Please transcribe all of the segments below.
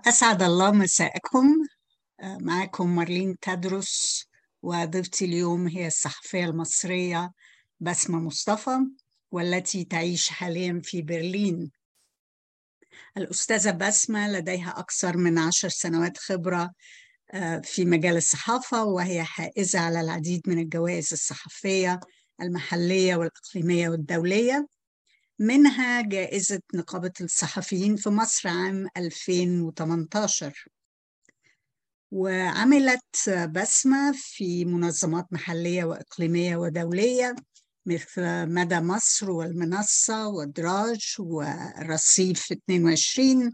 أسعد الله مساءكم معكم مارلين تدرس وضيفتي اليوم هي الصحفية المصرية بسمة مصطفى والتي تعيش حاليا في برلين الأستاذة بسمة لديها أكثر من عشر سنوات خبرة في مجال الصحافة وهي حائزة على العديد من الجوائز الصحفية المحلية والإقليمية والدولية منها جائزة نقابة الصحفيين في مصر عام 2018 وعملت بسمة في منظمات محلية وإقليمية ودولية مثل مدى مصر والمنصة والدراج والرصيف 22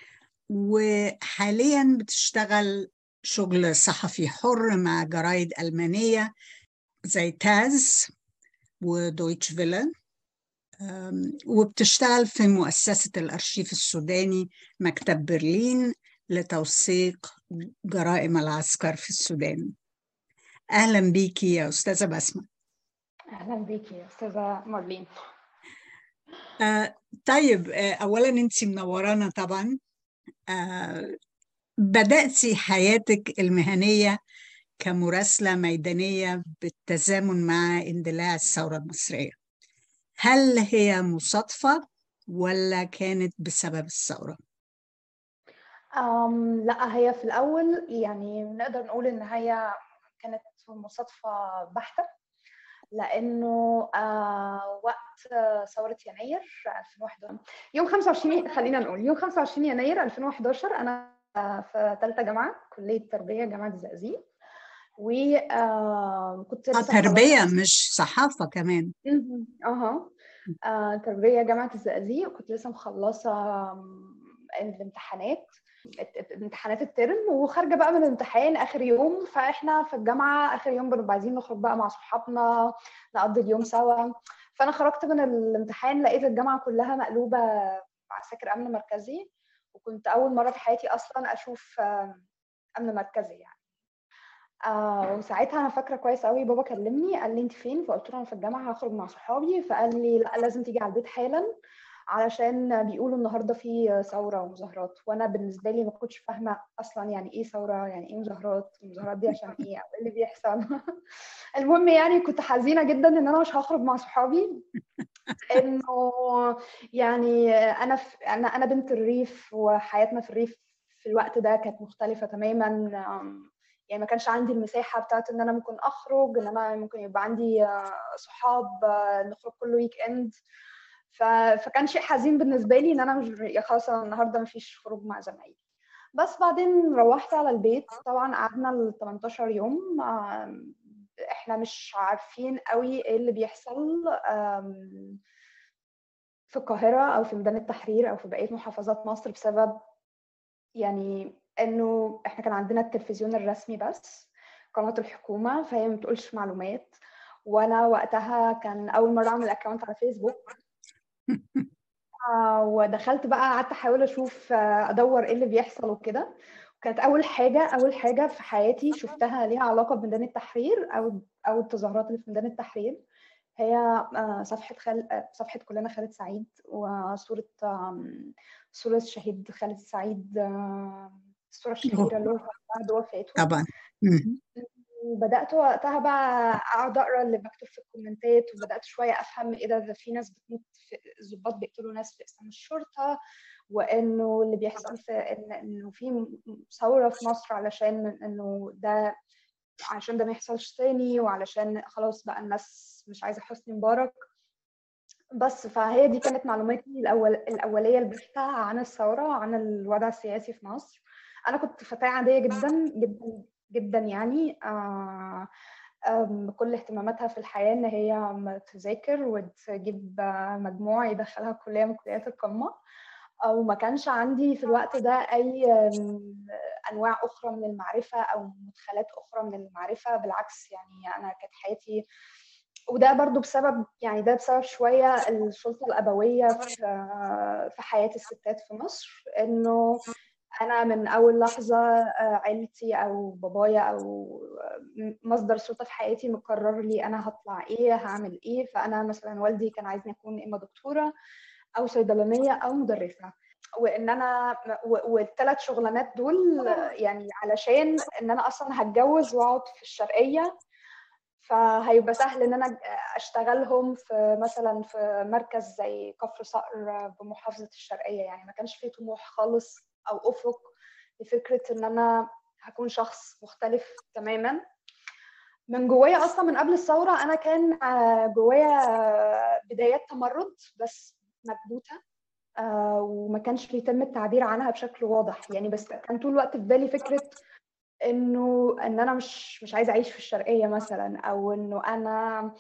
وحاليا بتشتغل شغل صحفي حر مع جرايد ألمانية زي تاز ودويتش فيلا وبتشتغل في مؤسسة الأرشيف السوداني مكتب برلين لتوثيق جرائم العسكر في السودان أهلا بيكي يا أستاذة بسمة أهلا بيكي يا أستاذة مارلين آه طيب آه أولا أنت منورانا طبعا آه بدأتي حياتك المهنية كمراسلة ميدانية بالتزامن مع اندلاع الثورة المصرية هل هي مصادفة ولا كانت بسبب الثورة؟ أم لا هي في الأول يعني نقدر نقول إن هي كانت مصادفة بحتة لأنه آه وقت ثورة يناير 2011 يوم 25 خلينا نقول يوم 25 يناير 2011 أنا في ثالثة جامعة كلية تربية جامعة الزقازيق وكنت آه تربية مش صحافة كمان اها آه تربية جامعة الزقازيق وكنت لسه مخلصة الامتحانات امتحانات الترم وخارجه بقى من الامتحان اخر يوم فاحنا في الجامعه اخر يوم بنبقى عايزين نخرج بقى مع صحابنا نقضي اليوم سوا فانا خرجت من الامتحان لقيت الجامعه كلها مقلوبه عساكر امن مركزي وكنت اول مره في حياتي اصلا اشوف امن مركزي يعني آه وساعتها انا فاكره كويس قوي بابا كلمني قال لي انت فين فقلت له انا في الجامعه هخرج مع صحابي فقال لي لا لازم تيجي على البيت حالا علشان بيقولوا النهارده في ثوره ومظاهرات وانا بالنسبه لي ما كنتش فاهمه اصلا يعني ايه ثوره يعني ايه مظاهرات المظاهرات دي عشان ايه او ايه اللي بيحصل المهم يعني كنت حزينه جدا ان انا مش هخرج مع صحابي انه يعني انا في انا انا بنت الريف وحياتنا في الريف في الوقت ده كانت مختلفه تماما يعني ما كانش عندي المساحه بتاعت ان انا ممكن اخرج ان انا ممكن يبقى عندي صحاب نخرج كل ويك اند فكان شيء حزين بالنسبه لي ان انا مش خلاص النهارده ما فيش خروج مع زمايلي بس بعدين روحت على البيت طبعا قعدنا ال 18 يوم احنا مش عارفين قوي ايه اللي بيحصل في القاهره او في ميدان التحرير او في بقيه محافظات مصر بسبب يعني انه احنا كان عندنا التلفزيون الرسمي بس قناه الحكومه فهي ما بتقولش معلومات وانا وقتها كان اول مره اعمل اكونت على فيسبوك آه ودخلت بقى قعدت احاول اشوف آه ادور ايه اللي بيحصل وكده كانت اول حاجه اول حاجه في حياتي شفتها ليها علاقه بميدان التحرير او او التظاهرات اللي في ميدان التحرير هي آه صفحه خل... صفحه كلنا خالد سعيد وصوره صوره الشهيد خالد سعيد الصوره الشهيره اللي هو بعد وفاته طبعا وبدات وقتها بقى اقعد اقرا اللي مكتوب في الكومنتات وبدات شويه افهم ايه ده في ناس بتموت الظباط بيقتلوا ناس في اسم الشرطه وانه اللي بيحصل في إن انه في ثوره في مصر علشان انه ده علشان ده ما يحصلش تاني وعلشان خلاص بقى الناس مش عايزه حسني مبارك بس فهي دي كانت معلوماتي الأول الأولية البحتة عن الثورة عن الوضع السياسي في مصر أنا كنت فتاة عادية جدا جدا جدا يعني آه كل اهتماماتها في الحياة إن هي تذاكر وتجيب مجموع يدخلها كلية من كليات القمة وما كانش عندي في الوقت ده أي أنواع أخرى من المعرفة أو مدخلات أخرى من المعرفة بالعكس يعني أنا كانت حياتي وده برضو بسبب يعني ده بسبب شوية السلطة الأبوية في في حياة الستات في مصر إنه أنا من أول لحظة عيلتي أو بابايا أو مصدر سلطة في حياتي مقرر لي أنا هطلع إيه هعمل إيه فأنا مثلا والدي كان عايزني أكون إما دكتورة أو صيدلانية أو مدرسة وان انا والثلاث شغلانات دول يعني علشان ان انا اصلا هتجوز واقعد في الشرقيه فهيبقى سهل ان انا اشتغلهم في مثلا في مركز زي كفر صقر بمحافظه الشرقيه يعني ما كانش فيه طموح خالص او افق لفكره ان انا هكون شخص مختلف تماما من جوايا اصلا من قبل الثوره انا كان جوايا بدايات تمرد بس مكبوته آه، وما كانش بيتم التعبير عنها بشكل واضح يعني بس كان طول الوقت في بالي فكره انه ان انا مش مش عايزه اعيش في الشرقيه مثلا او انه انا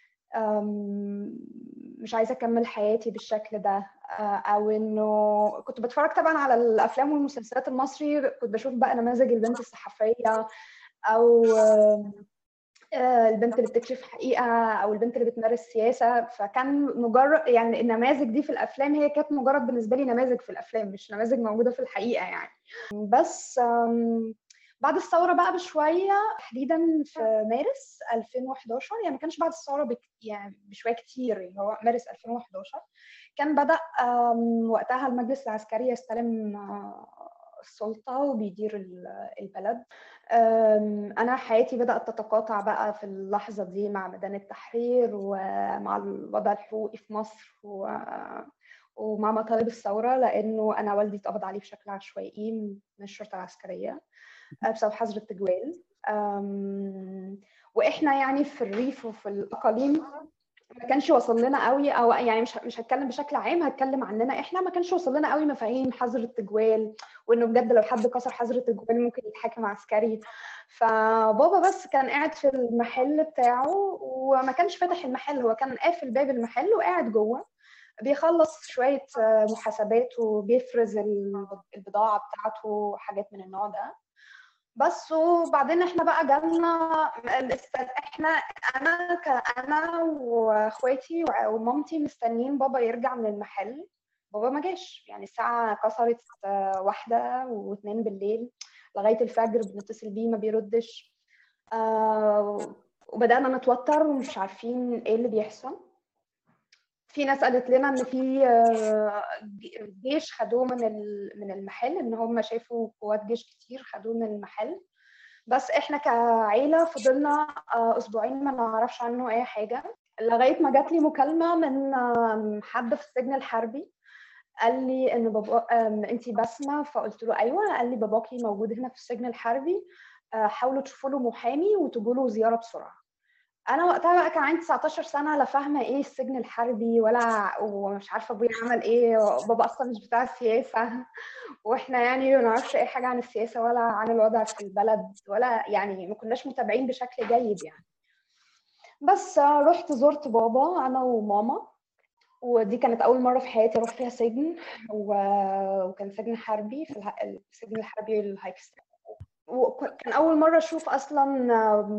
مش عايزه اكمل حياتي بالشكل ده آه، او انه كنت بتفرج طبعا على الافلام والمسلسلات المصري كنت بشوف بقى نماذج البنت الصحفيه او آه، البنت اللي بتكشف حقيقه او البنت اللي بتمارس سياسه فكان مجرد يعني النماذج دي في الافلام هي كانت مجرد بالنسبه لي نماذج في الافلام مش نماذج موجوده في الحقيقه يعني بس بعد الثوره بقى بشويه تحديدا في مارس 2011 يعني ما كانش بعد الثوره بك يعني بشويه كتير اللي هو مارس 2011 كان بدا وقتها المجلس العسكري يستلم آه، السلطه وبيدير البلد انا حياتي بدات تتقاطع بقى في اللحظه دي مع ميدان التحرير ومع الوضع الحقوقي في مصر ومع مطالب الثوره لانه انا والدي اتقبض عليه بشكل عشوائي من الشرطه العسكريه آه، بسبب حظر التجوال واحنا يعني في الريف وفي الاقاليم ما كانش وصل لنا قوي او يعني مش مش هتكلم بشكل عام هتكلم عننا احنا ما كانش وصل لنا قوي مفاهيم حظر التجوال وانه بجد لو حد كسر حظر التجوال ممكن يتحاكم عسكري فبابا بس كان قاعد في المحل بتاعه وما كانش فاتح المحل هو كان قافل باب المحل وقاعد جوه بيخلص شوية محاسبات وبيفرز البضاعة بتاعته وحاجات من النوع ده بس وبعدين احنا بقى جالنا احنا انا انا واخواتي ومامتي مستنيين بابا يرجع من المحل بابا ما جاش يعني الساعه كسرت واحدة واثنين بالليل لغايه الفجر بنتصل بيه ما بيردش آه وبدانا نتوتر ومش عارفين ايه اللي بيحصل في ناس قالت لنا ان في آه، جيش خدوه من من المحل ان هم شافوا قوات جيش كتير خدوه من المحل بس احنا كعيله فضلنا آه، اسبوعين ما نعرفش عنه اي حاجه لغايه ما جات لي مكالمه من حد في السجن الحربي قال لي ان بابا انت بسمه فقلت له ايوه قال لي باباكي موجود هنا في السجن الحربي آه، حاولوا تشوفوا له محامي وتجوا له زياره بسرعه انا وقتها بقى كان عندي 19 سنه لا فاهمه ايه السجن الحربي ولا ومش عارفه ابويا عمل ايه بابا اصلا مش بتاع السياسه واحنا يعني ما نعرفش اي حاجه عن السياسه ولا عن الوضع في البلد ولا يعني ما كناش متابعين بشكل جيد يعني بس رحت زرت بابا انا وماما ودي كانت اول مره في حياتي اروح فيها سجن وكان سجن حربي في السجن الحربي الهايكسترا وكان اول مره اشوف اصلا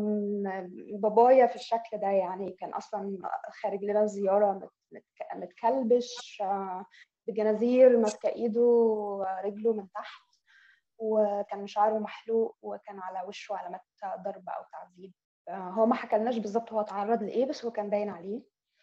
بابايا في الشكل ده يعني كان اصلا خارج لنا زياره متكلبش بجنازير ماسكه ايده ورجله من تحت وكان شعره محلوق وكان على وشه علامات ضرب او تعذيب هو ما حكالناش بالظبط هو اتعرض لايه بس هو كان باين عليه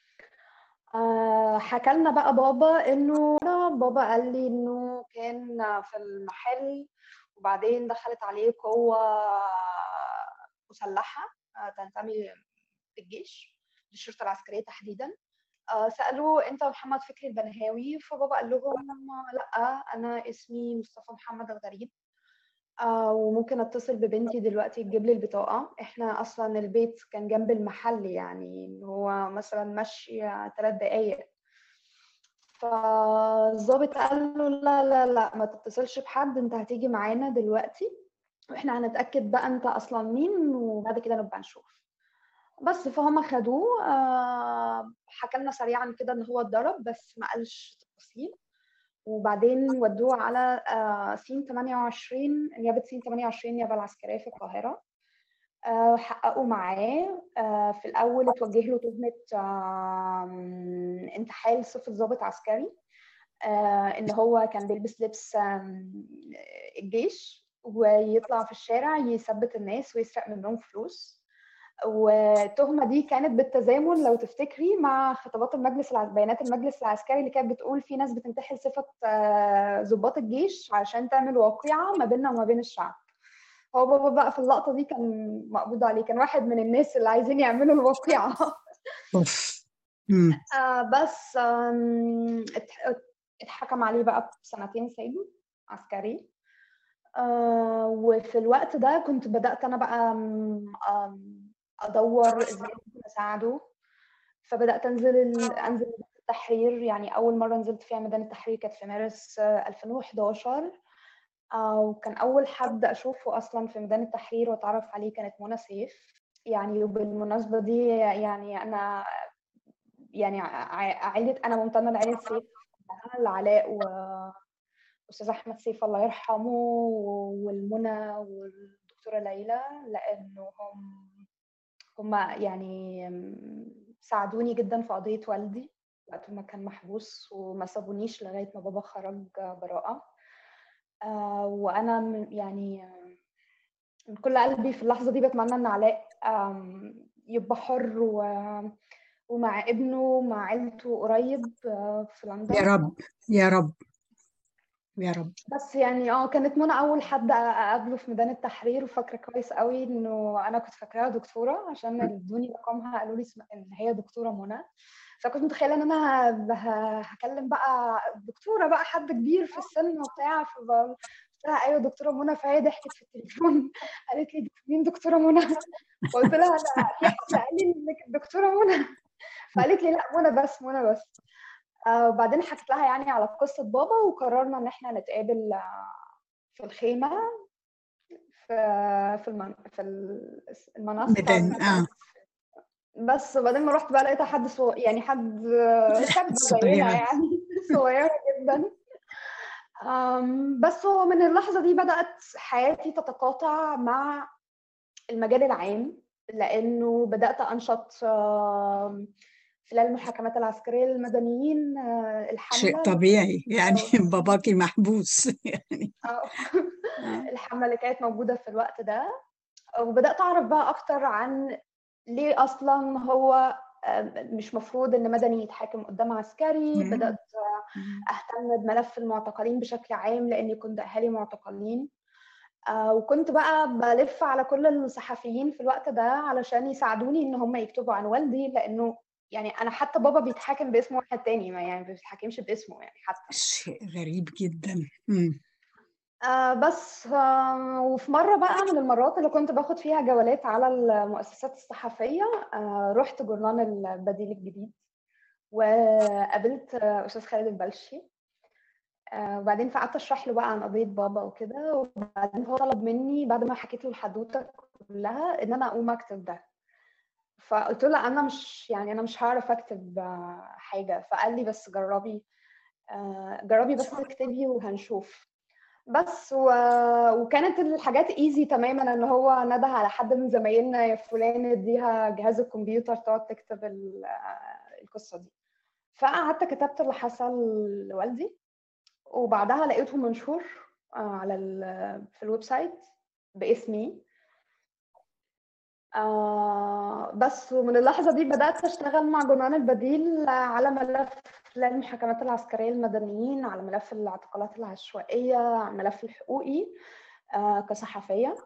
حكى لنا بقى بابا انه بابا قال لي انه كان في المحل وبعدين دخلت عليه قوة مسلحة آه، تنتمي للجيش للشرطة العسكرية تحديدا آه، سألوه أنت محمد فكري البنهاوي فبابا قال لهم لأ أنا اسمي مصطفى محمد الغريب آه، وممكن اتصل ببنتي دلوقتي تجيب لي البطاقة احنا اصلا البيت كان جنب المحل يعني هو مثلا مشي ثلاث دقايق فالظابط قال له لا لا لا ما تتصلش بحد انت هتيجي معانا دلوقتي واحنا هنتاكد بقى انت اصلا مين وبعد كده نبقى نشوف بس فهم خدوه آه، حكى لنا سريعا كده ان هو اتضرب بس ما قالش تفاصيل وبعدين ودوه على آه، سين 28 نيابه سين 28 النيابه العسكريه في القاهره آه، حققوا معاه آه، في الاول اتوجه له تهمه انتحال صفه ضابط عسكري آه، ان هو كان بيلبس لبس الجيش ويطلع في الشارع يثبت الناس ويسرق منهم فلوس والتهمه دي كانت بالتزامن لو تفتكري مع خطابات المجلس الع... بيانات المجلس العسكري اللي كانت بتقول في ناس بتنتحل صفه آه، ضباط الجيش عشان تعمل واقعه ما بيننا وما بين الشعب هو بابا بقى في اللقطه دي كان مقبوض عليه كان واحد من الناس اللي عايزين يعملوا الواقعه آه بس اتحكم عليه بقى بسنتين سجن عسكري آه وفي الوقت ده كنت بدأت أنا بقى أدور إزاي ممكن أساعده فبدأت أنزل أنزل التحرير يعني أول مرة نزلت فيها ميدان التحرير كانت في مارس 2011 آه وكان أول حد أشوفه أصلا في ميدان التحرير وأتعرف عليه كانت منى سيف يعني وبالمناسبة دي يعني أنا يعني عائلة أنا ممتنة لعائلة سيف لعلاء وأستاذ أحمد سيف الله يرحمه والمنى والدكتورة ليلى لأنه هم هم يعني ساعدوني جدا في قضية والدي وقت ما كان محبوس وما سابونيش لغاية ما بابا خرج براءة آه، وأنا يعني من كل قلبي في اللحظة دي بتمنى إن علاء يبقى حر و ومع ابنه مع عيلته قريب آه، في لندن يا رب يا رب يا رب بس يعني اه كانت منى اول حد اقابله في ميدان التحرير وفاكره كويس قوي انه انا كنت فاكراها دكتوره عشان ادوني رقمها قالوا لي ان هي دكتوره منى فكنت متخيله ان انا هكلم بقى دكتوره بقى حد كبير في السن وبتاع قلت لها ايوه دكتوره منى فهي ضحكت في التليفون قالت لي مين دكتوره منى؟ فقلت لها لا في حد قال لي انك الدكتوره منى فقالت لي لا منى بس منى بس آه وبعدين حكيت لها يعني على قصه بابا وقررنا ان احنا نتقابل في الخيمه في في المن... في المنصه اه بس وبعدين ما رحت بقى لقيتها حد صو... يعني حد شاب زينا يعني صغيره جدا بس هو من اللحظه دي بدات حياتي تتقاطع مع المجال العام لانه بدات انشط خلال المحاكمات العسكرية للمدنيين آه، الحملة شيء طبيعي يعني باباكي محبوس يعني آه. الحملة اللي كانت موجودة في الوقت ده وبدأت أعرف بقى أكتر عن ليه أصلا هو آه، مش مفروض ان مدني يتحاكم قدام عسكري بدات اهتم بملف المعتقلين بشكل عام لاني كنت اهالي معتقلين وكنت بقى بلف على كل الصحفيين في الوقت ده علشان يساعدوني ان هم يكتبوا عن والدي لانه يعني انا حتى بابا بيتحاكم باسم واحد تاني ما يعني ما بيتحاكمش باسمه يعني حتى شيء غريب جدا آه بس آه وفي مرة بقى من المرات اللي كنت باخد فيها جولات على المؤسسات الصحفية آه رحت جورنال البديل الجديد وقابلت أستاذ خالد البلشي آه وبعدين فقعدت اشرح له بقى عن قضيه بابا وكده وبعدين هو طلب مني بعد ما حكيت له الحدوته كلها ان انا اقوم اكتب ده فقلت له انا مش يعني انا مش هعرف اكتب حاجه فقال لي بس جربي آه، جربي بس اكتبي وهنشوف بس و... وكانت الحاجات ايزي تماما ان هو نده على حد من زمايلنا يا فلان اديها جهاز الكمبيوتر تقعد تكتب القصه دي فقعدت كتبت اللي حصل لوالدي وبعدها لقيته منشور آه، على في الويب سايت باسمي آه بس ومن اللحظة دي بدأت أشتغل مع جنان البديل على ملف المحاكمات العسكرية المدنيين على ملف الاعتقالات العشوائية على الملف الحقوقي آه كصحفية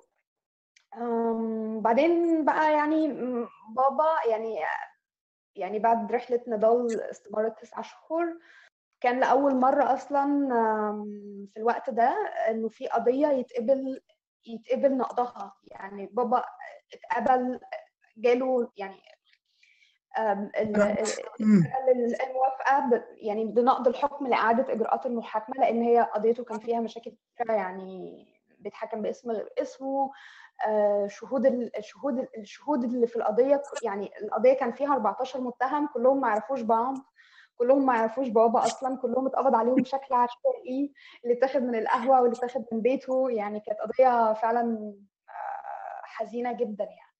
بعدين بقى يعني بابا يعني يعني بعد رحلة نضال استمرت تسع شهور كان لأول مرة أصلا في الوقت ده إنه في قضية يتقبل يتقبل نقضها يعني بابا اتقبل جاله يعني الموافقه يعني بنقض الحكم لاعاده اجراءات المحاكمه لان هي قضيته كان فيها مشاكل كثيره يعني بيتحكم باسم غير اسمه آه، شهود الشهود الشهود اللي في القضيه يعني القضيه كان فيها 14 متهم كلهم ما يعرفوش بعض كلهم ما يعرفوش بابا اصلا كلهم اتقبض عليهم بشكل عشوائي اللي اتاخد من القهوه واللي اتاخد من بيته يعني كانت قضيه فعلا حزينه جدا يعني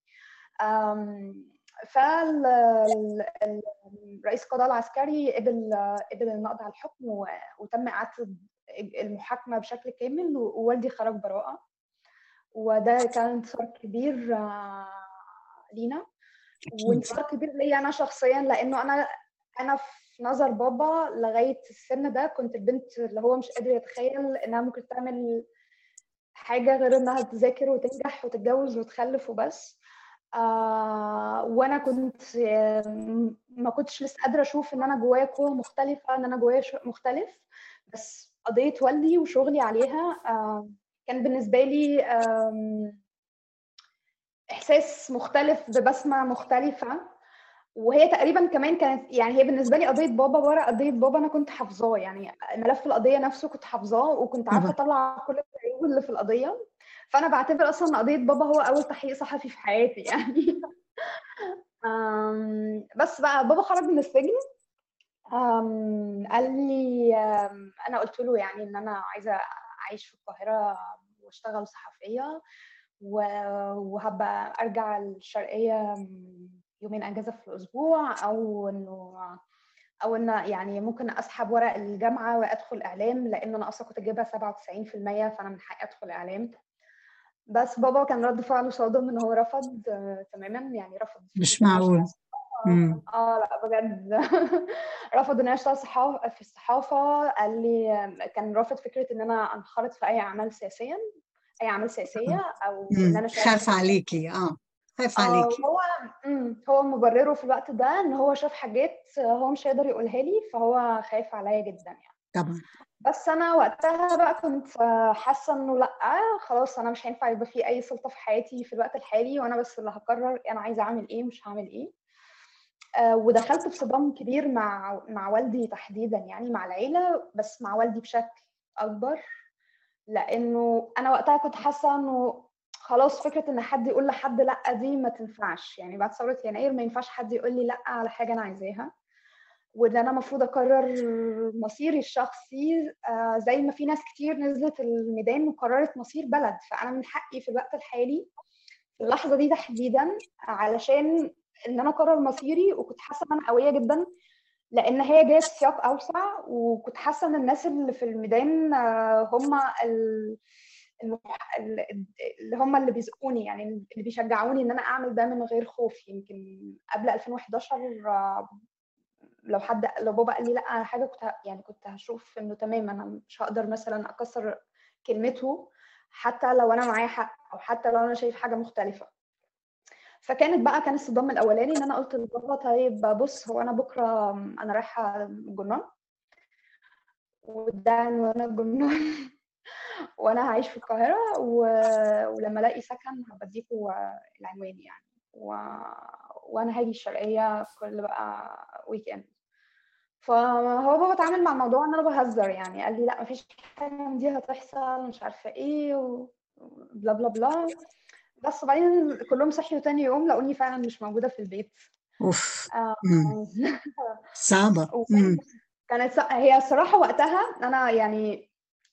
فالرئيس القضاء العسكري قبل قبل النقض على الحكم وتم اعاده المحاكمه بشكل كامل ووالدي خرج براءه وده كان انتصار كبير لينا أكيد وانتصار كبير ليا انا شخصيا لانه انا انا في نظر بابا لغايه السن ده كنت البنت اللي هو مش قادر يتخيل انها ممكن تعمل حاجه غير انها تذاكر وتنجح وتتجوز وتخلف وبس آه وانا كنت آه، ما كنتش لسه قادره اشوف ان انا جوايا قوه مختلفه ان انا جوايا ش- مختلف بس قضيه والدي وشغلي عليها آه كان بالنسبه لي آم، احساس مختلف ببسمه مختلفه وهي تقريبا كمان كانت يعني هي بالنسبه لي قضيه بابا ورا قضيه بابا انا كنت حافظاه يعني ملف القضيه نفسه كنت حافظاه وكنت عارفه طبعا اطلع كل العيوب اللي في القضيه فانا بعتبر اصلا ان قضيه بابا هو اول تحقيق صحفي في حياتي يعني أم، بس بقى بابا خرج من السجن أم، قال لي أم، انا قلت له يعني ان انا عايزه اعيش في القاهره واشتغل صحفيه و- وهبقى ارجع الشرقيه يومين اجازه في الاسبوع او انه او ان يعني ممكن اسحب ورق الجامعه وادخل اعلام لان انا اصلا كنت جايبه 97% فانا من حقي ادخل اعلام بس بابا كان رد فعله صادم ان هو رفض آه، تماما يعني رفض مش فكرة إن أنا معقول أشتغل مم. اه لا بجد رفض ان انا اشتغل صحافه في الصحافه قال لي كان رافض فكره ان انا انخرط في اي اعمال سياسيه اي اعمال سياسيه او ان مم. انا اشارك خاف في عليكي اه خاف اه عليكي هو امم هو مبرره في الوقت ده ان هو شاف حاجات هو مش هيقدر يقولها لي فهو خايف عليا جدا يعني طبعا بس انا وقتها بقى كنت حاسه انه لا خلاص انا مش هينفع يبقى في اي سلطه في حياتي في الوقت الحالي وانا بس اللي هقرر انا عايزه اعمل ايه ومش هعمل ايه آه، ودخلت في صدام كبير مع مع والدي تحديدا يعني مع العيله بس مع والدي بشكل اكبر لانه انا وقتها كنت حاسه انه خلاص فكره ان حد يقول لحد لا دي ما تنفعش يعني بعد ثوره يناير ما ينفعش حد يقول لي لا على حاجه انا عايزاها وان انا المفروض اقرر مصيري الشخصي آه، زي ما في ناس كتير نزلت الميدان وقررت مصير بلد فانا من حقي في الوقت الحالي في اللحظه دي تحديدا علشان ان انا اقرر مصيري وكنت حاسه ان انا قويه جدا لان هي جايه في سياق اوسع وكنت حاسه ان الناس اللي في الميدان آه، هم ال- المح- ال- اللي هم اللي بيزقوني يعني اللي بيشجعوني ان انا اعمل ده من غير خوف يمكن قبل 2011 آه، لو حد لو بابا قال لي لا على حاجه كنت ه- يعني كنت هشوف انه تمام انا مش هقدر مثلا اكسر كلمته حتى لو انا معايا حق او حتى لو انا شايف حاجه مختلفه فكانت بقى كان الصدام الاولاني ان انا قلت لبابا طيب بص هو انا بكره انا رايحه الجنان وده عنوان الجنان وانا هعيش في القاهره و... ولما الاقي سكن هبديكوا العنوان يعني و... وانا هاجي الشرقيه كل بقى ويك اند فهو بابا اتعامل مع الموضوع ان انا بهزر يعني قال لي لا مفيش حاجه من دي هتحصل مش عارفه ايه وبلا بلا بلا بس وبعدين كلهم صحيوا تاني يوم لقوني فعلا مش موجوده في البيت اوف آه، مم. صعبة وكان- مم. كانت ص- هي الصراحه وقتها انا يعني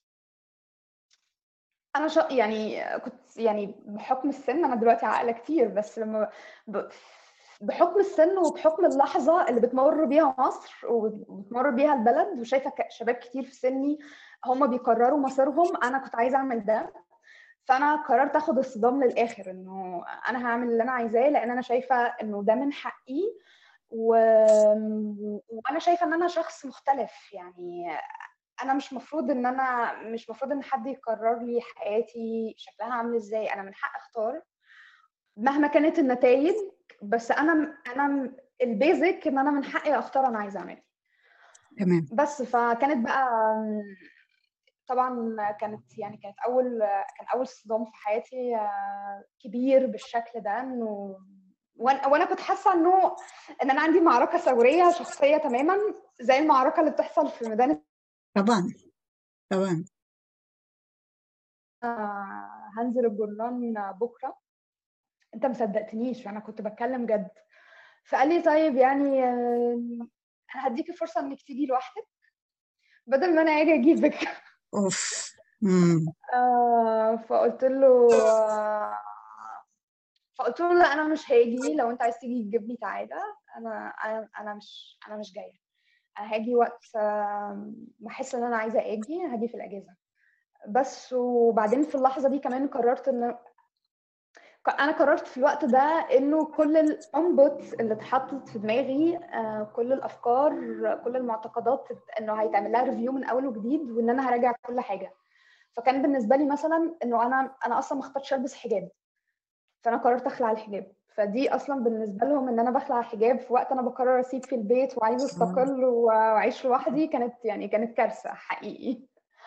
انا شا يعني كنت يعني بحكم السن انا دلوقتي عاقله كتير بس لما ب... بحكم السن وبحكم اللحظه اللي بتمر بيها مصر وبتمر بيها البلد وشايفه ك- شباب كتير في سني هم بيقرروا مصيرهم انا كنت عايزه اعمل ده فانا قررت اخد الصدام للاخر انه انا هعمل اللي انا عايزاه لان انا شايفه انه ده من حقي و... وانا شايفه ان انا شخص مختلف يعني انا مش مفروض ان انا مش مفروض ان حد يقرر لي حياتي شكلها عامل ازاي انا من حق اختار مهما كانت النتائج بس انا انا البيزك ان انا من حقي اختار انا عايزه اعمل إيه. تمام بس فكانت بقى طبعا كانت يعني كانت اول كان اول صدام في حياتي آه، كبير بالشكل ده انه وانا وأنا كنت حاسه انه ان انا عندي معركه ثوريه شخصيه تماما زي المعركه اللي بتحصل في ميدان طبعا طبعا آه، هنزل الجرنان بكره انت مصدقتنيش انا كنت بتكلم جد فقال لي طيب يعني آه، انا هديكي فرصه انك تيجي لوحدك بدل ما انا اجي اجيبك اوف مم. آه، فقلت له آه، فقلت له لا انا مش هاجي لو انت عايز تيجي تجيبني تعالى انا انا انا مش انا مش جايه انا هاجي وقت آه، ما احس ان انا عايزه اجي هاجي في الاجازه بس وبعدين في اللحظه دي كمان قررت ان انا قررت في الوقت ده انه كل الانبوتس اللي اتحطت في دماغي آه، كل الافكار كل المعتقدات انه هيتعمل لها ريفيو من اول وجديد وان انا هراجع كل حاجه فكان بالنسبه لي مثلا انه انا انا اصلا ما اخترتش البس حجاب فانا قررت اخلع الحجاب فدي اصلا بالنسبه لهم ان انا بخلع الحجاب في وقت انا بقرر اسيب في البيت وعايزه استقل واعيش لوحدي كانت يعني كانت كارثه حقيقي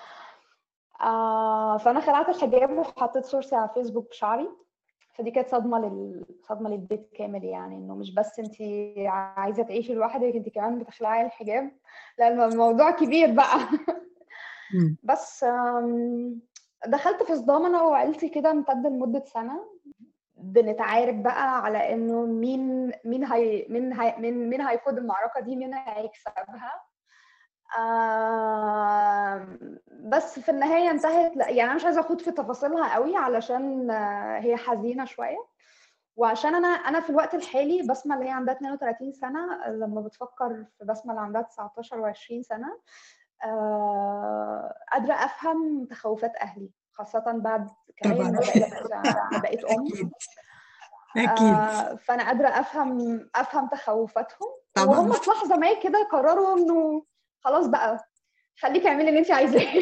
آه فانا خلعت الحجاب وحطيت صورتي على فيسبوك بشعري فدي كانت صدمه لل... صدمه للبيت كامل يعني انه مش بس انت عايزه تعيشي لوحدك انت كمان بتخلعي الحجاب لا الموضوع كبير بقى بس دخلت في صدام انا وعيلتي كده امتد لمده سنه بنتعارك بقى على انه مين مين هي مين هي مين مين هيخوض المعركه دي مين هيكسبها آه بس في النهايه انتهت يعني انا مش عايزه اخوض في تفاصيلها قوي علشان هي حزينه شويه وعشان انا انا في الوقت الحالي بسمه اللي هي عندها 32 سنه لما بتفكر في بسمه اللي عندها 19 و20 سنه آه قادره افهم تخوفات اهلي خاصه بعد كمان بقيت بقيت ام اكيد آه فانا قادره افهم افهم تخوفاتهم طبعا وهم في لحظه ما كده قرروا انه خلاص بقى خليكي اعملي اللي انت عايزاه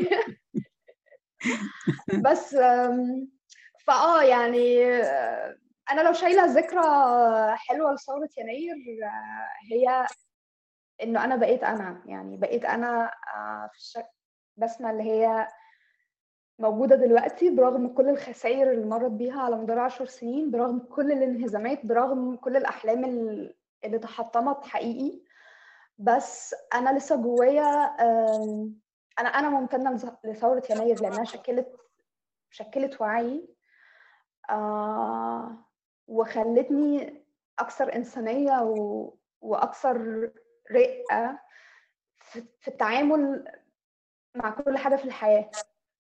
بس فاه يعني انا لو شايله ذكرى حلوه لثوره يناير هي انه انا بقيت انا يعني بقيت انا في الشك بسمة اللي هي موجودة دلوقتي برغم كل الخسائر اللي مرت بيها على مدار عشر سنين برغم كل الانهزامات برغم كل الأحلام اللي تحطمت حقيقي بس أنا لسه جوايا أنا أنا ممتنة لثورة يناير لأنها شكلت شكلت وعي آه وخلتني أكثر إنسانية و... وأكثر رقة في, في التعامل مع كل حاجة في الحياة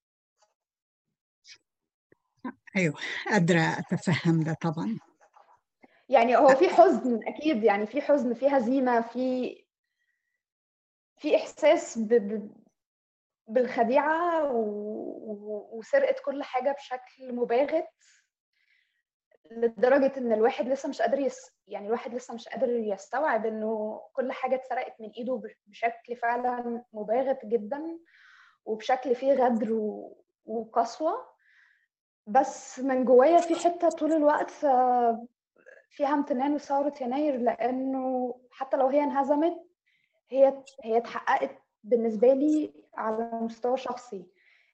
ايوه قادره اتفهم ده طبعا يعني هو في حزن اكيد يعني في حزن في هزيمه في في احساس ب... ب... بالخديعه و... وسرقه كل حاجه بشكل مباغت لدرجه ان الواحد لسه مش قادر يس... يعني الواحد لسه مش قادر يستوعب انه كل حاجه اتسرقت من ايده بشكل فعلا مباغت جدا وبشكل فيه غدر و... وقسوه بس من جوايا في حته طول الوقت فيها امتنان لثوره يناير لانه حتى لو هي انهزمت هي هي اتحققت بالنسبه لي على مستوى شخصي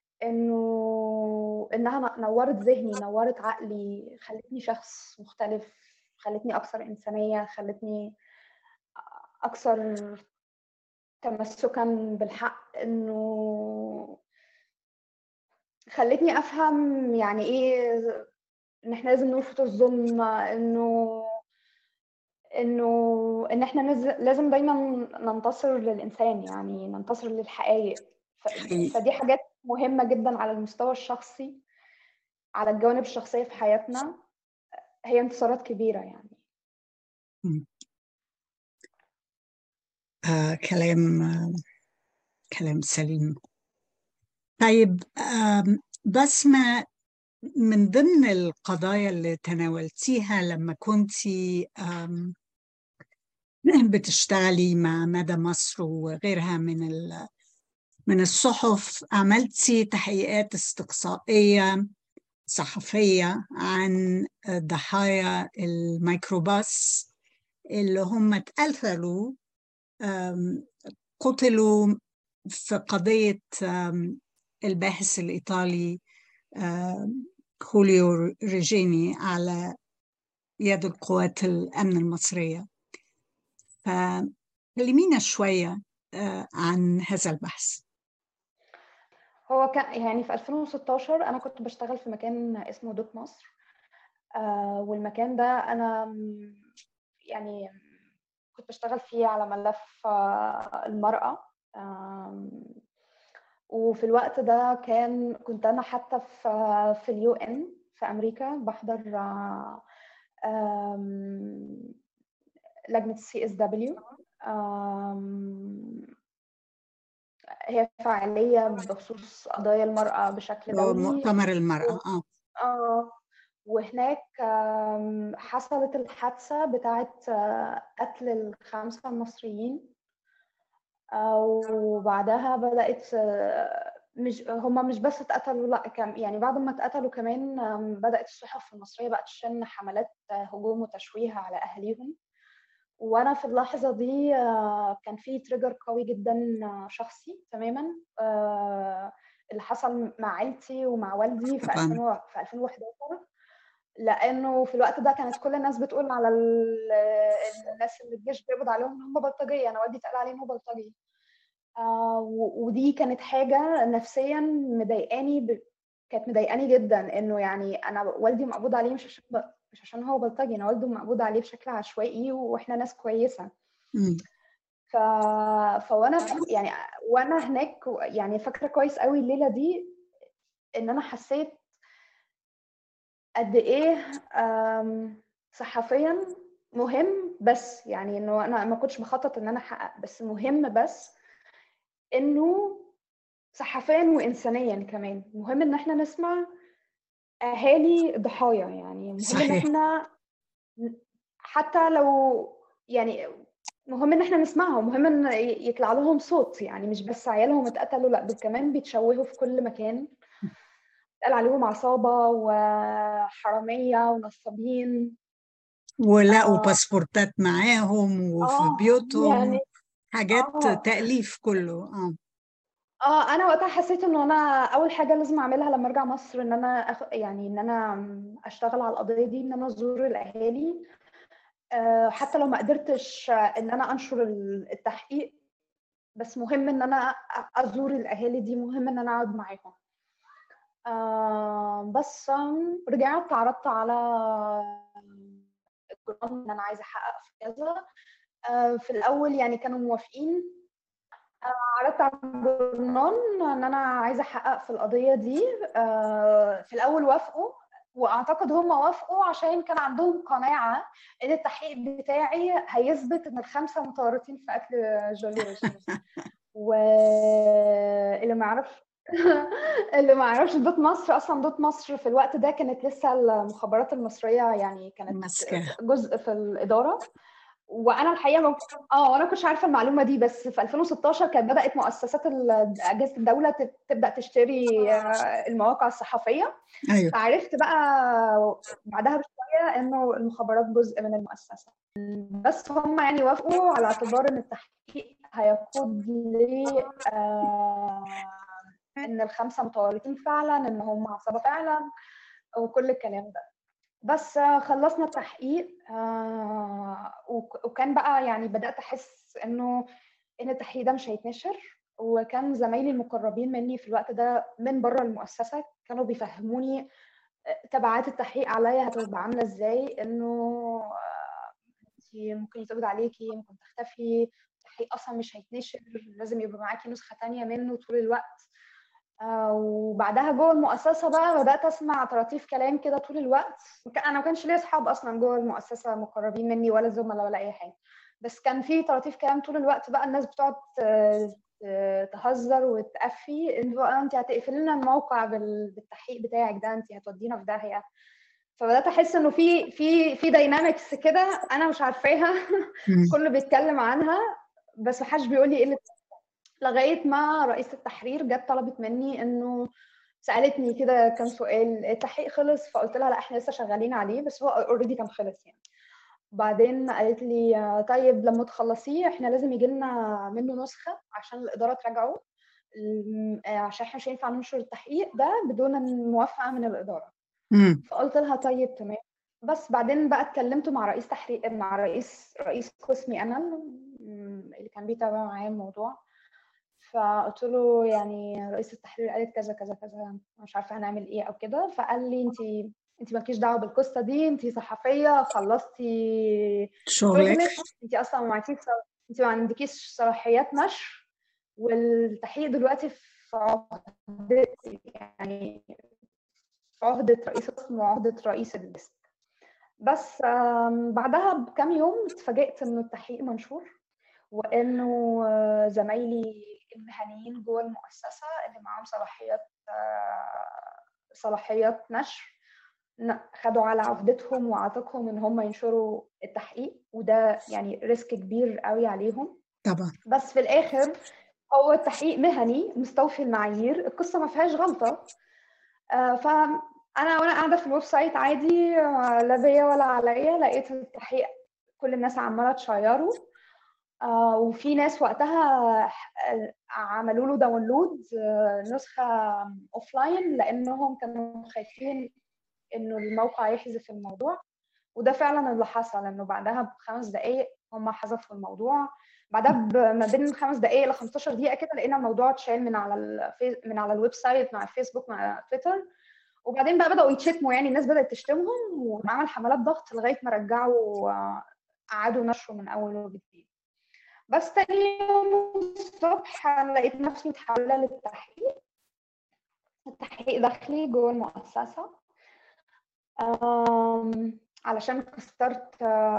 انه انها نورت ذهني نورت عقلي خلتني شخص مختلف خلتني اكثر انسانيه خلتني اكثر تمسكا بالحق انه خلتني افهم يعني ايه ان احنا لازم نرفض الظلم انه انه ان احنا لازم دايما ننتصر للانسان يعني ننتصر للحقائق فدي حاجات مهمه جدا على المستوى الشخصي على الجوانب الشخصيه في حياتنا هي انتصارات كبيره يعني آه كلام آه كلام سليم طيب بسمة من ضمن القضايا اللي تناولتيها لما كنتي بتشتغلي مع مدى مصر وغيرها من من الصحف عملتي تحقيقات استقصائية صحفية عن ضحايا الميكروباص اللي هم اتقتلوا قتلوا في قضية الباحث الإيطالي خوليو ريجيني على يد القوات الأمن المصرية فكلمينا شوية عن هذا البحث هو كان يعني في 2016 أنا كنت بشتغل في مكان اسمه دوت مصر والمكان ده أنا يعني كنت بشتغل فيه على ملف المرأة وفي الوقت ده كان كنت انا حتى في في اليو ان في امريكا بحضر لجنه السي اس دبليو هي فعاليه بخصوص قضايا المراه بشكل دولي مؤتمر المراه اه اه وهناك حصلت الحادثة بتاعة قتل الخمسة المصريين وبعدها بدأت مش هم مش بس اتقتلوا لا كان يعني بعد ما اتقتلوا كمان بدأت الصحف المصرية بقت تشن حملات هجوم وتشويه على أهليهم وانا في اللحظه دي كان في تريجر قوي جدا شخصي تماما اللي حصل مع عيلتي ومع والدي في 2011 لانه في الوقت ده كانت كل الناس بتقول على الناس اللي الجيش بيقبض عليهم ان هم بلطجيه انا والدي اتقال عليه انه بلطجي آه ودي كانت حاجه نفسيا مضايقاني ب... كانت مضايقاني جدا انه يعني انا والدي مقبوض عليه مش عشان ب... مش عشان هو بلطجي انا والده مقبوض عليه بشكل عشوائي واحنا ناس كويسه ف... فوانا يعني وانا هناك يعني فاكره كويس قوي الليله دي ان انا حسيت قد ايه صحفيا مهم بس يعني انه انا ما كنتش بخطط ان انا احقق بس مهم بس انه صحفيا وانسانيا كمان مهم ان احنا نسمع اهالي ضحايا يعني مهم صحيح. ان احنا حتى لو يعني مهم ان احنا نسمعهم مهم ان يطلع لهم صوت يعني مش بس عيالهم اتقتلوا لا دول كمان بيتشوهوا في كل مكان اتقال عليهم عصابه وحراميه ونصابين ولقوا آه. باسبورتات معاهم وفي آه بيوتهم يعني حاجات آه. تأليف كله اه اه انا وقتها حسيت انه انا اول حاجه لازم اعملها لما ارجع مصر ان انا أخ... يعني ان انا اشتغل على القضيه دي ان انا ازور الاهالي أه حتى لو ما قدرتش ان انا انشر التحقيق بس مهم ان انا ازور الاهالي دي مهم ان انا اقعد معاهم أه بس رجعت عرضت على الجرام ان انا عايزه احقق في كذا أه في الاول يعني كانوا موافقين عرضت على الجورنال ان انا عايزه احقق في القضيه دي في الاول وافقوا واعتقد هم وافقوا عشان كان عندهم قناعه ان التحقيق بتاعي هيثبت ان الخمسه متورطين في قتل جولي روشنز واللي ما يعرفش اللي ما يعرفش دوت مصر اصلا دوت مصر في الوقت ده كانت لسه المخابرات المصريه يعني كانت مسكة. جزء في الاداره وانا الحقيقه ما اه انا كنتش عارفه المعلومه دي بس في 2016 كانت بدات مؤسسات اجهزه الدوله تبدا تشتري آه، المواقع الصحفيه أيوة. فعرفت بقى بعدها بشويه انه المخابرات جزء من المؤسسه بس هم يعني وافقوا على اعتبار ان التحقيق هيقود ل آه ان الخمسه متورطين فعلا ان هم عصابه فعلا وكل الكلام ده بس خلصنا التحقيق آه، وكان بقى يعني بدات احس انه ان التحقيق ده مش هيتنشر وكان زمايلي المقربين مني في الوقت ده من بره المؤسسه كانوا بيفهموني آه، تبعات التحقيق عليا هتبقى عامله ازاي انه آه، انت ممكن يتقبض عليكي ممكن تختفي التحقيق اصلا مش هيتنشر لازم يبقى معاكي نسخه تانية منه طول الوقت آه، وبعدها جوه المؤسسه بقى بدات اسمع طراطيف كلام كده طول الوقت انا ما كانش ليا اصحاب اصلا جوه المؤسسه مقربين مني ولا زملاء ولا اي حاجه بس كان في طراطيف كلام طول الوقت بقى الناس بتقعد تهزر وتقفي انه انت هتقفلي لنا الموقع بالتحقيق بتاعك ده انت هتودينا في داهيه فبدات احس انه في في في داينامكس كده انا مش عارفاها كله بيتكلم عنها بس محدش بيقول لي ايه اللي لغايه ما رئيس التحرير جت طلبت مني انه سالتني كده كام سؤال التحقيق خلص فقلت لها لا احنا لسه شغالين عليه بس هو اوريدي كان خلص يعني بعدين قالت لي طيب لما تخلصيه احنا لازم يجي لنا منه نسخه عشان الاداره تراجعه عشان احنا مش هينفع ننشر التحقيق ده بدون الموافقه من الاداره فقلت لها طيب تمام بس بعدين بقى اتكلمت مع رئيس تحرير مع رئيس رئيس قسمي انا اللي كان بيتابع معايا الموضوع فقلت له يعني رئيس التحرير قالت كذا كذا كذا مش عارفه هنعمل ايه او كده فقال لي انت انت مالكيش دعوه بالقصه دي انت صحفيه خلصتي شغلك انت اصلا ما معكيش انت ما عندكيش صلاحيات نشر والتحقيق دلوقتي في عهده يعني في عهده رئيس القسم وعهده رئيس الديسك بس بعدها بكام يوم اتفاجئت انه التحقيق منشور وانه زمايلي المهنيين جوه المؤسسه اللي معاهم صلاحيات صلاحيات نشر خدوا على عهدتهم وعاتقهم ان هم ينشروا التحقيق وده يعني ريسك كبير قوي عليهم طبعا بس في الاخر هو التحقيق مهني مستوفي المعايير القصه ما فيهاش غلطه آه، فانا وانا قاعده في الويب سايت عادي لا بيا ولا عليا لقيت التحقيق كل الناس عماله تشيره آه، وفي ناس وقتها عملوا له داونلود نسخه اوف لاين لانهم كانوا خايفين انه الموقع يحذف الموضوع وده فعلا اللي حصل انه بعدها بخمس دقائق هم حذفوا الموضوع بعدها ما بين خمس دقائق ل 15 دقيقه كده لقينا الموضوع اتشال من على الفيس من على الويب سايت مع الفيسبوك مع تويتر وبعدين بقى بداوا يتشتموا يعني الناس بدات تشتمهم وعمل حملات ضغط لغايه ما رجعوا قعدوا نشروا من اول وجديد بس تاني يوم الصبح لقيت نفسي متحوله للتحقيق التحقيق داخلي جوه المؤسسه علشان كسرت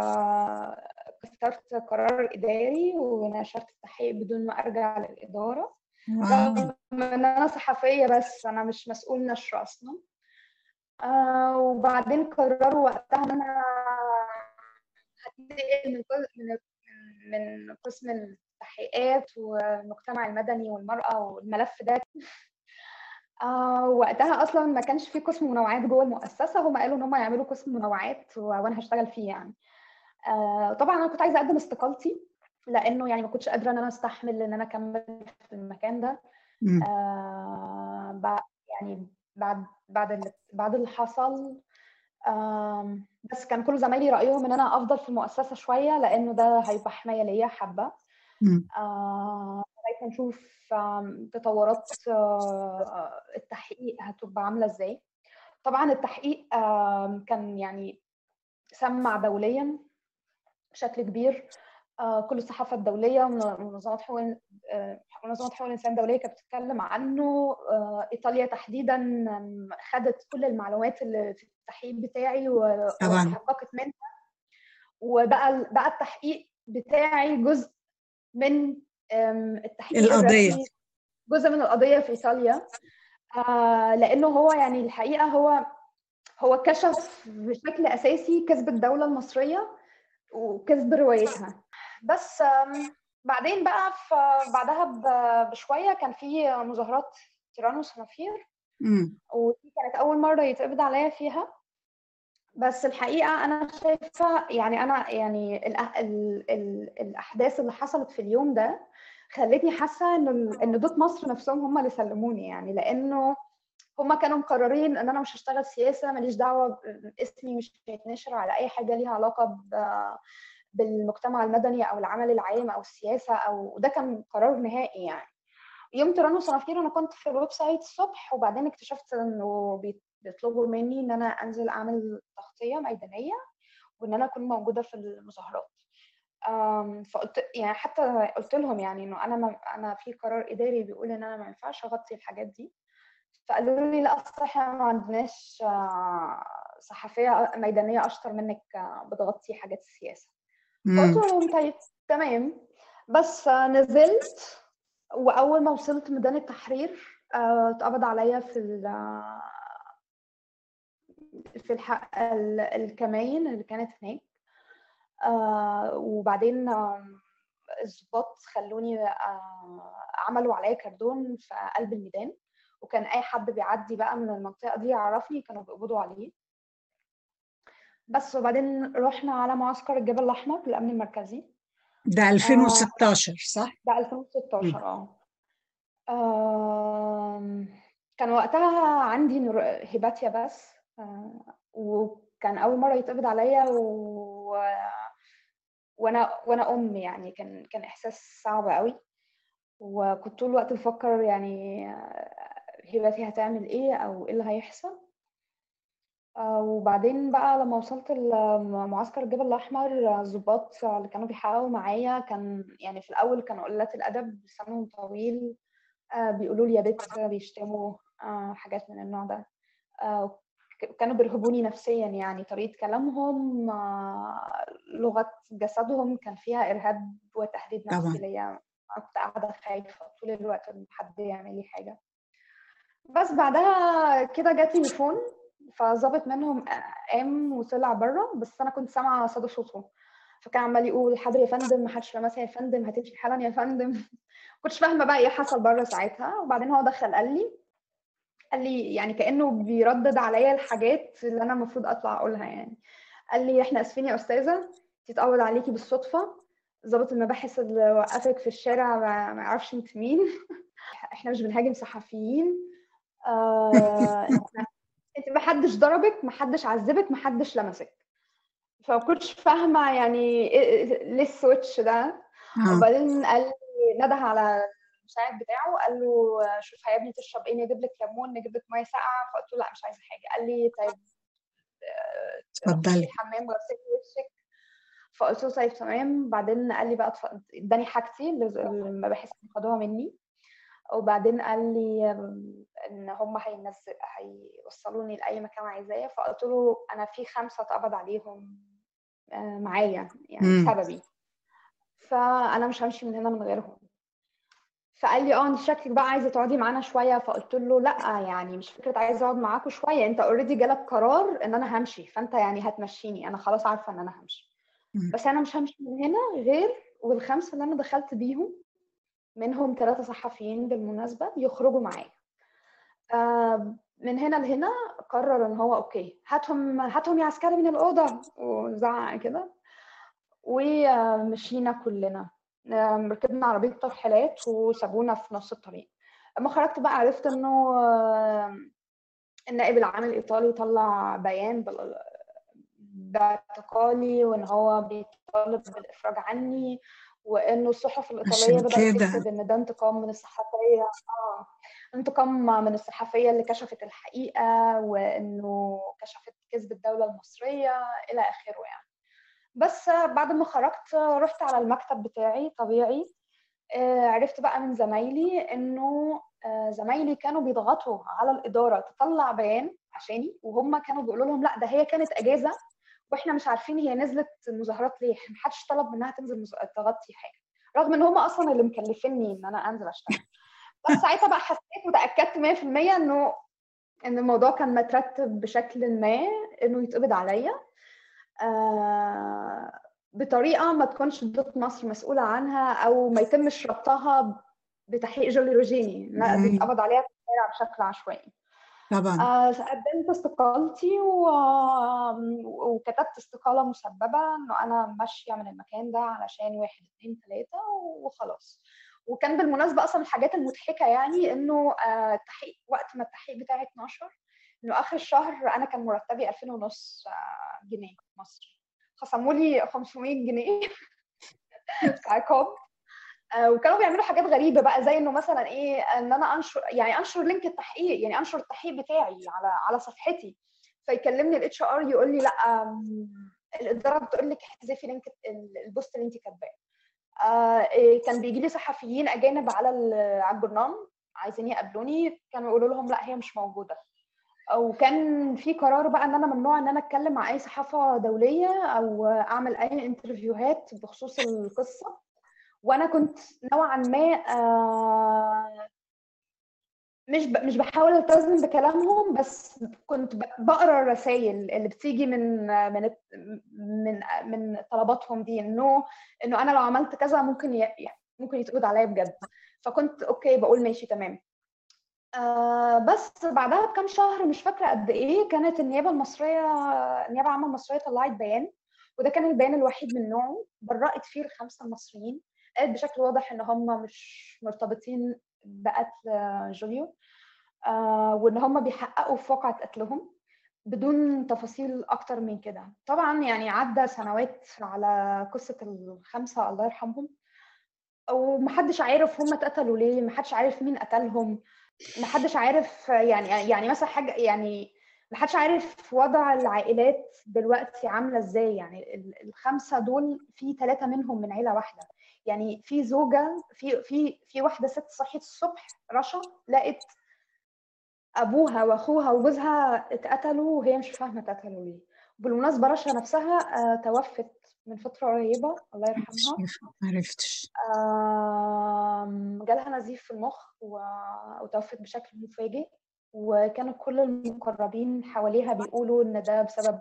كسرت قرار إداري ونشرت التحقيق بدون ما أرجع للإدارة رغم إن أنا صحفية بس أنا مش مسؤول نشر أصلا آه وبعدين قرروا وقتها إن أنا هتنقل من من قسم التحقيقات والمجتمع المدني والمرأة والملف ده آه وقتها اصلا ما كانش في قسم منوعات جوه المؤسسه هم قالوا ان هم يعملوا قسم منوعات وانا هشتغل فيه يعني آه طبعا انا كنت عايزه اقدم استقالتي لانه يعني ما كنتش قادره ان انا استحمل ان انا اكمل في المكان ده آه بعد يعني بعد بعد اللي بعد اللي حصل آه بس كان كل زمايلي رايهم ان انا افضل في المؤسسه شويه لانه ده هيبقى حمايه ليا حبه آه لغايه نشوف تطورات آه، التحقيق هتبقى عامله ازاي طبعا التحقيق كان يعني سمع دوليا بشكل كبير آه، كل الصحافه الدوليه ومنظمات حقوق آه، منظمات حقوق الانسان الدوليه كانت بتتكلم عنه ايطاليا تحديدا خدت كل المعلومات اللي في التحقيق بتاعي وحققت منها وبقى بقى التحقيق بتاعي جزء من التحقيق القضيه جزء من القضيه في ايطاليا آه لانه هو يعني الحقيقه هو هو كشف بشكل اساسي كذب الدوله المصريه وكذب روايتها بس بعدين بقى في بعدها بشويه كان في مظاهرات تيران وصنافير ودي كانت اول مره يتقبض عليا فيها بس الحقيقه انا شايفه يعني انا يعني ال ال ال الاحداث اللي حصلت في اليوم ده خلتني حاسه ان ان دوت مصر نفسهم هم اللي سلموني يعني لانه هم كانوا مقررين ان انا مش هشتغل سياسه ماليش دعوه اسمي مش هيتنشر على اي حاجه ليها علاقه بالمجتمع المدني او العمل العام او السياسه او ده كان قرار نهائي يعني يوم تيران وصنافير انا كنت في الويب سايت الصبح وبعدين اكتشفت انه بيطلبوا مني ان انا انزل اعمل تغطيه ميدانيه وان انا اكون موجوده في المظاهرات فقلت يعني حتى قلت لهم يعني انه انا ما انا في قرار اداري بيقول ان انا ما ينفعش اغطي الحاجات دي فقالوا لي لا اصل احنا ما عندناش آه، صحفيه ميدانيه اشطر منك آه، بتغطي حاجات السياسه فقلت لهم طيب تمام بس نزلت واول ما وصلت ميدان التحرير آه، اتقبض عليا في في الحق الكماين اللي كانت هناك آه وبعدين الضباط خلوني آه عملوا عليا كردون في قلب الميدان وكان اي حد بيعدي بقى من المنطقه دي يعرفني كانوا بيقبضوا عليه بس وبعدين رحنا على معسكر الجبل الاحمر للامن المركزي ده 2016 آه صح؟ ده 2016 اه كان وقتها عندي هيباتيا بس آه وكان اول مره يتقبض عليا و... وانا وانا ام يعني كان كان احساس صعب قوي وكنت طول الوقت بفكر يعني هبتي هتعمل ايه او ايه اللي هيحصل آه، وبعدين بقى لما وصلت معسكر الجبل الاحمر الظباط اللي كانوا بيحققوا معايا كان يعني في الاول كانوا قلات الادب لسانهم طويل آه، بيقولوا لي يا بت بيشتموا آه، حاجات من النوع ده كانوا بيرهبوني نفسيا يعني طريقة كلامهم لغة جسدهم كان فيها إرهاب وتهديد نفسي ليا كنت قاعدة خايفة طول الوقت إن حد يعمل لي حاجة بس بعدها كده جات تليفون فظابط منهم قام وطلع بره بس انا كنت سامعه صدى صوته فكان عمال يقول حاضر يا فندم ما حدش لمسها يا فندم هتمشي حالا يا فندم كنتش فاهمه بقى ايه حصل بره ساعتها وبعدين هو دخل قال لي قال لي يعني كانه بيردد عليا الحاجات اللي انا المفروض اطلع اقولها يعني قال لي احنا اسفين يا استاذه تتقبض عليكي بالصدفه ضابط المباحث اللي وقفك في الشارع ما يعرفش انت مين احنا مش بنهاجم صحفيين آه انت ما حدش ضربك ما حدش عذبك ما حدش لمسك فما كنتش فاهمه يعني ليه السويتش ده وبعدين قال لي نده على المساعد بتاعه قال له شوف يا ابني تشرب ايه نجيب لك ليمون نجيب لك ميه ساقعه فقلت له لا مش عايزه حاجه قال لي طيب اتفضلي الحمام غسلي وشك فقلت له طيب تمام بعدين قال لي بقى اداني حاجتي اللي بحس خدوها مني وبعدين قال لي ان هم هينزل هيوصلوني لاي مكان عايزاه فقلت له انا في خمسه اتقبض عليهم معايا يعني مم. سببي فانا مش همشي من هنا من غيرهم فقال لي اه انت شكلك بقى عايزه تقعدي معانا شويه فقلت له لا يعني مش فكره عايزه اقعد معاكم شويه انت اوريدي جالك قرار ان انا همشي فانت يعني هتمشيني انا خلاص عارفه ان انا همشي مم. بس انا مش همشي من هنا غير والخمسه اللي انا دخلت بيهم منهم ثلاثه صحفيين بالمناسبه يخرجوا معايا آه، من هنا لهنا قرر ان هو اوكي هاتهم هاتهم يا عسكري من الاوضه وزعق كده ومشينا كلنا آم، ركبنا عربيه ترحيلات وسابونا في نص الطريق لما خرجت بقى عرفت انه آم، النائب العام الايطالي طلع بيان بال- باعتقالي وان هو بيطالب بالافراج عني وانه الصحف الايطاليه عشان بدات كده. تكتب ان ده انتقام من الصحفيه اه انتقام من الصحفيه اللي كشفت الحقيقه وانه كشفت كذب الدوله المصريه الى اخره يعني بس بعد ما خرجت رحت على المكتب بتاعي طبيعي آه، عرفت بقى من زمايلي انه آه، زمايلي كانوا بيضغطوا على الاداره تطلع بيان عشاني وهم كانوا بيقولوا لهم لا ده هي كانت اجازه واحنا مش عارفين هي نزلت المظاهرات ليه محدش طلب منها تنزل مز- تغطي حاجه رغم ان هم اصلا اللي مكلفيني ان انا انزل اشتغل بس ساعتها بقى حسيت وتاكدت 100% انه ان الموضوع كان مترتب بشكل ما انه يتقبض عليا آه بطريقه ما تكونش ضد مصر مسؤوله عنها او ما يتمش ربطها بتحقيق جولي روجيني لا مم. بيتقبض عليها في الشارع بشكل عشوائي طبعا آه، قدمت استقالتي و... وكتبت استقالة مسببة انه انا ماشية من المكان ده علشان واحد اتنين تلاتة وخلاص وكان بالمناسبة اصلا الحاجات المضحكة يعني انه آه، التحقيق وقت ما التحقيق بتاعي اتنشر انه اخر الشهر انا كان مرتبي 2000 ونص آه، جنيه مصري خصموا لي 500 جنيه عقاب آه، وكانوا بيعملوا حاجات غريبه بقى زي انه مثلا ايه ان انا انشر يعني انشر لينك التحقيق يعني انشر التحقيق بتاعي على على صفحتي فيكلمني الاتش ار يقول لي لا آم، الاداره بتقول لك احذفي لينك ال- البوست اللي انت كاتباه آه، إيه، كان بيجي لي صحفيين اجانب على ال- على الجورنال عايزين يقابلوني كانوا يقولوا لهم لا هي مش موجوده وكان في قرار بقى ان انا ممنوع ان انا اتكلم مع اي صحافه دوليه او اعمل اي انترفيوهات بخصوص القصه وانا كنت نوعا ما آه، مش ب- مش بحاول التزم بكلامهم بس كنت ب- بقرا الرسائل اللي بتيجي من من من من طلباتهم دي انه انه انا لو عملت كذا ممكن ي- ممكن يتقبض عليا بجد فكنت اوكي بقول ماشي تمام آه بس بعدها بكام شهر مش فاكره قد ايه كانت النيابه المصريه النيابه العامه المصريه طلعت بيان وده كان البيان الوحيد من نوعه برأت فيه الخمسه المصريين قالت بشكل واضح ان هم مش مرتبطين بقتل آه، جوليو آه وان هم بيحققوا في واقعة قتلهم بدون تفاصيل اكتر من كده طبعا يعني عدى سنوات على قصة الخمسة الله يرحمهم ومحدش عارف هم اتقتلوا ليه محدش عارف مين قتلهم محدش عارف يعني يعني مثلا حاجة يعني محدش عارف وضع العائلات دلوقتي عاملة ازاي يعني ال- الخمسة دول في ثلاثة منهم من عيلة واحدة يعني في زوجة في في في واحدة ست صحيت الصبح رشا لقت ابوها واخوها وجوزها اتقتلوا وهي مش فاهمه اتقتلوا ليه بالمناسبه رشا نفسها آه، توفت من فتره قريبه الله يرحمها ما عرفتش آم، جالها نزيف في المخ و- وتوفت بشكل مفاجئ وكانوا كل المقربين حواليها بيقولوا ان ده بسبب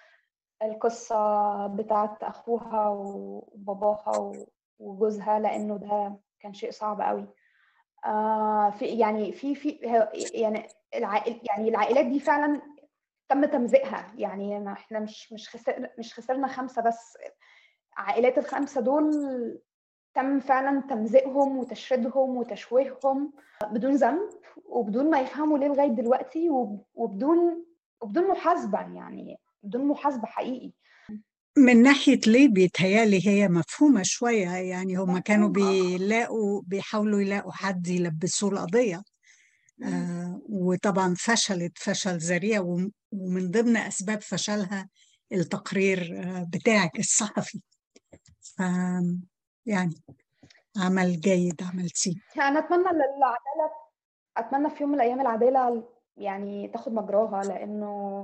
القصة بتاعت أخوها وباباها وجوزها لأنه ده كان شيء صعب قوي آه في يعني في في يعني العائل يعني العائلات دي فعلا تم تمزيقها يعني احنا مش مش خسر مش خسرنا خمسه بس عائلات الخمسه دول تم فعلا تمزيقهم وتشريدهم وتشويههم بدون ذنب وبدون ما يفهموا ليه لغايه دلوقتي وبدون وبدون محاسبه يعني بدون محاسبه حقيقي من ناحية ليه بيتهيالي هي مفهومة شوية يعني هم كانوا بيلاقوا بيحاولوا يلاقوا حد يلبسوه القضية آه وطبعا فشلت فشل ذريع ومن ضمن أسباب فشلها التقرير آه بتاعك الصحفي ف يعني عمل جيد عملتيه أنا أتمنى العدالة أتمنى في يوم من الأيام العدالة يعني تاخد مجراها لأنه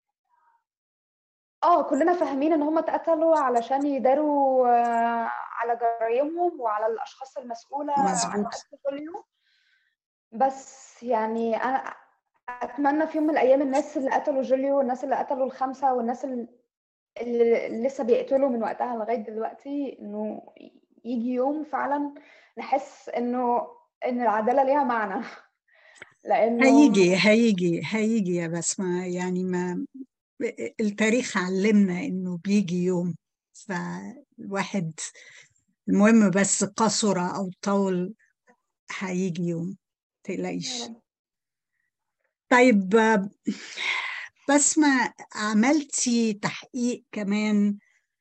اه كلنا فاهمين ان هم اتقتلوا علشان يداروا آه، على جرايمهم وعلى الاشخاص المسؤوله عن قتل كل يوم بس يعني انا اتمنى في يوم من الايام الناس اللي قتلوا جوليو والناس اللي قتلوا الخمسه والناس اللي, اللي لسه بيقتلوا من وقتها لغايه دلوقتي انه يجي يوم فعلا نحس انه ان العداله ليها معنى لانه هيجي هيجي هيجي يا بسمه يعني ما التاريخ علمنا انه بيجي يوم فالواحد المهم بس قصر او طول هيجي يوم تقلقيش طيب بسمة عملتي تحقيق كمان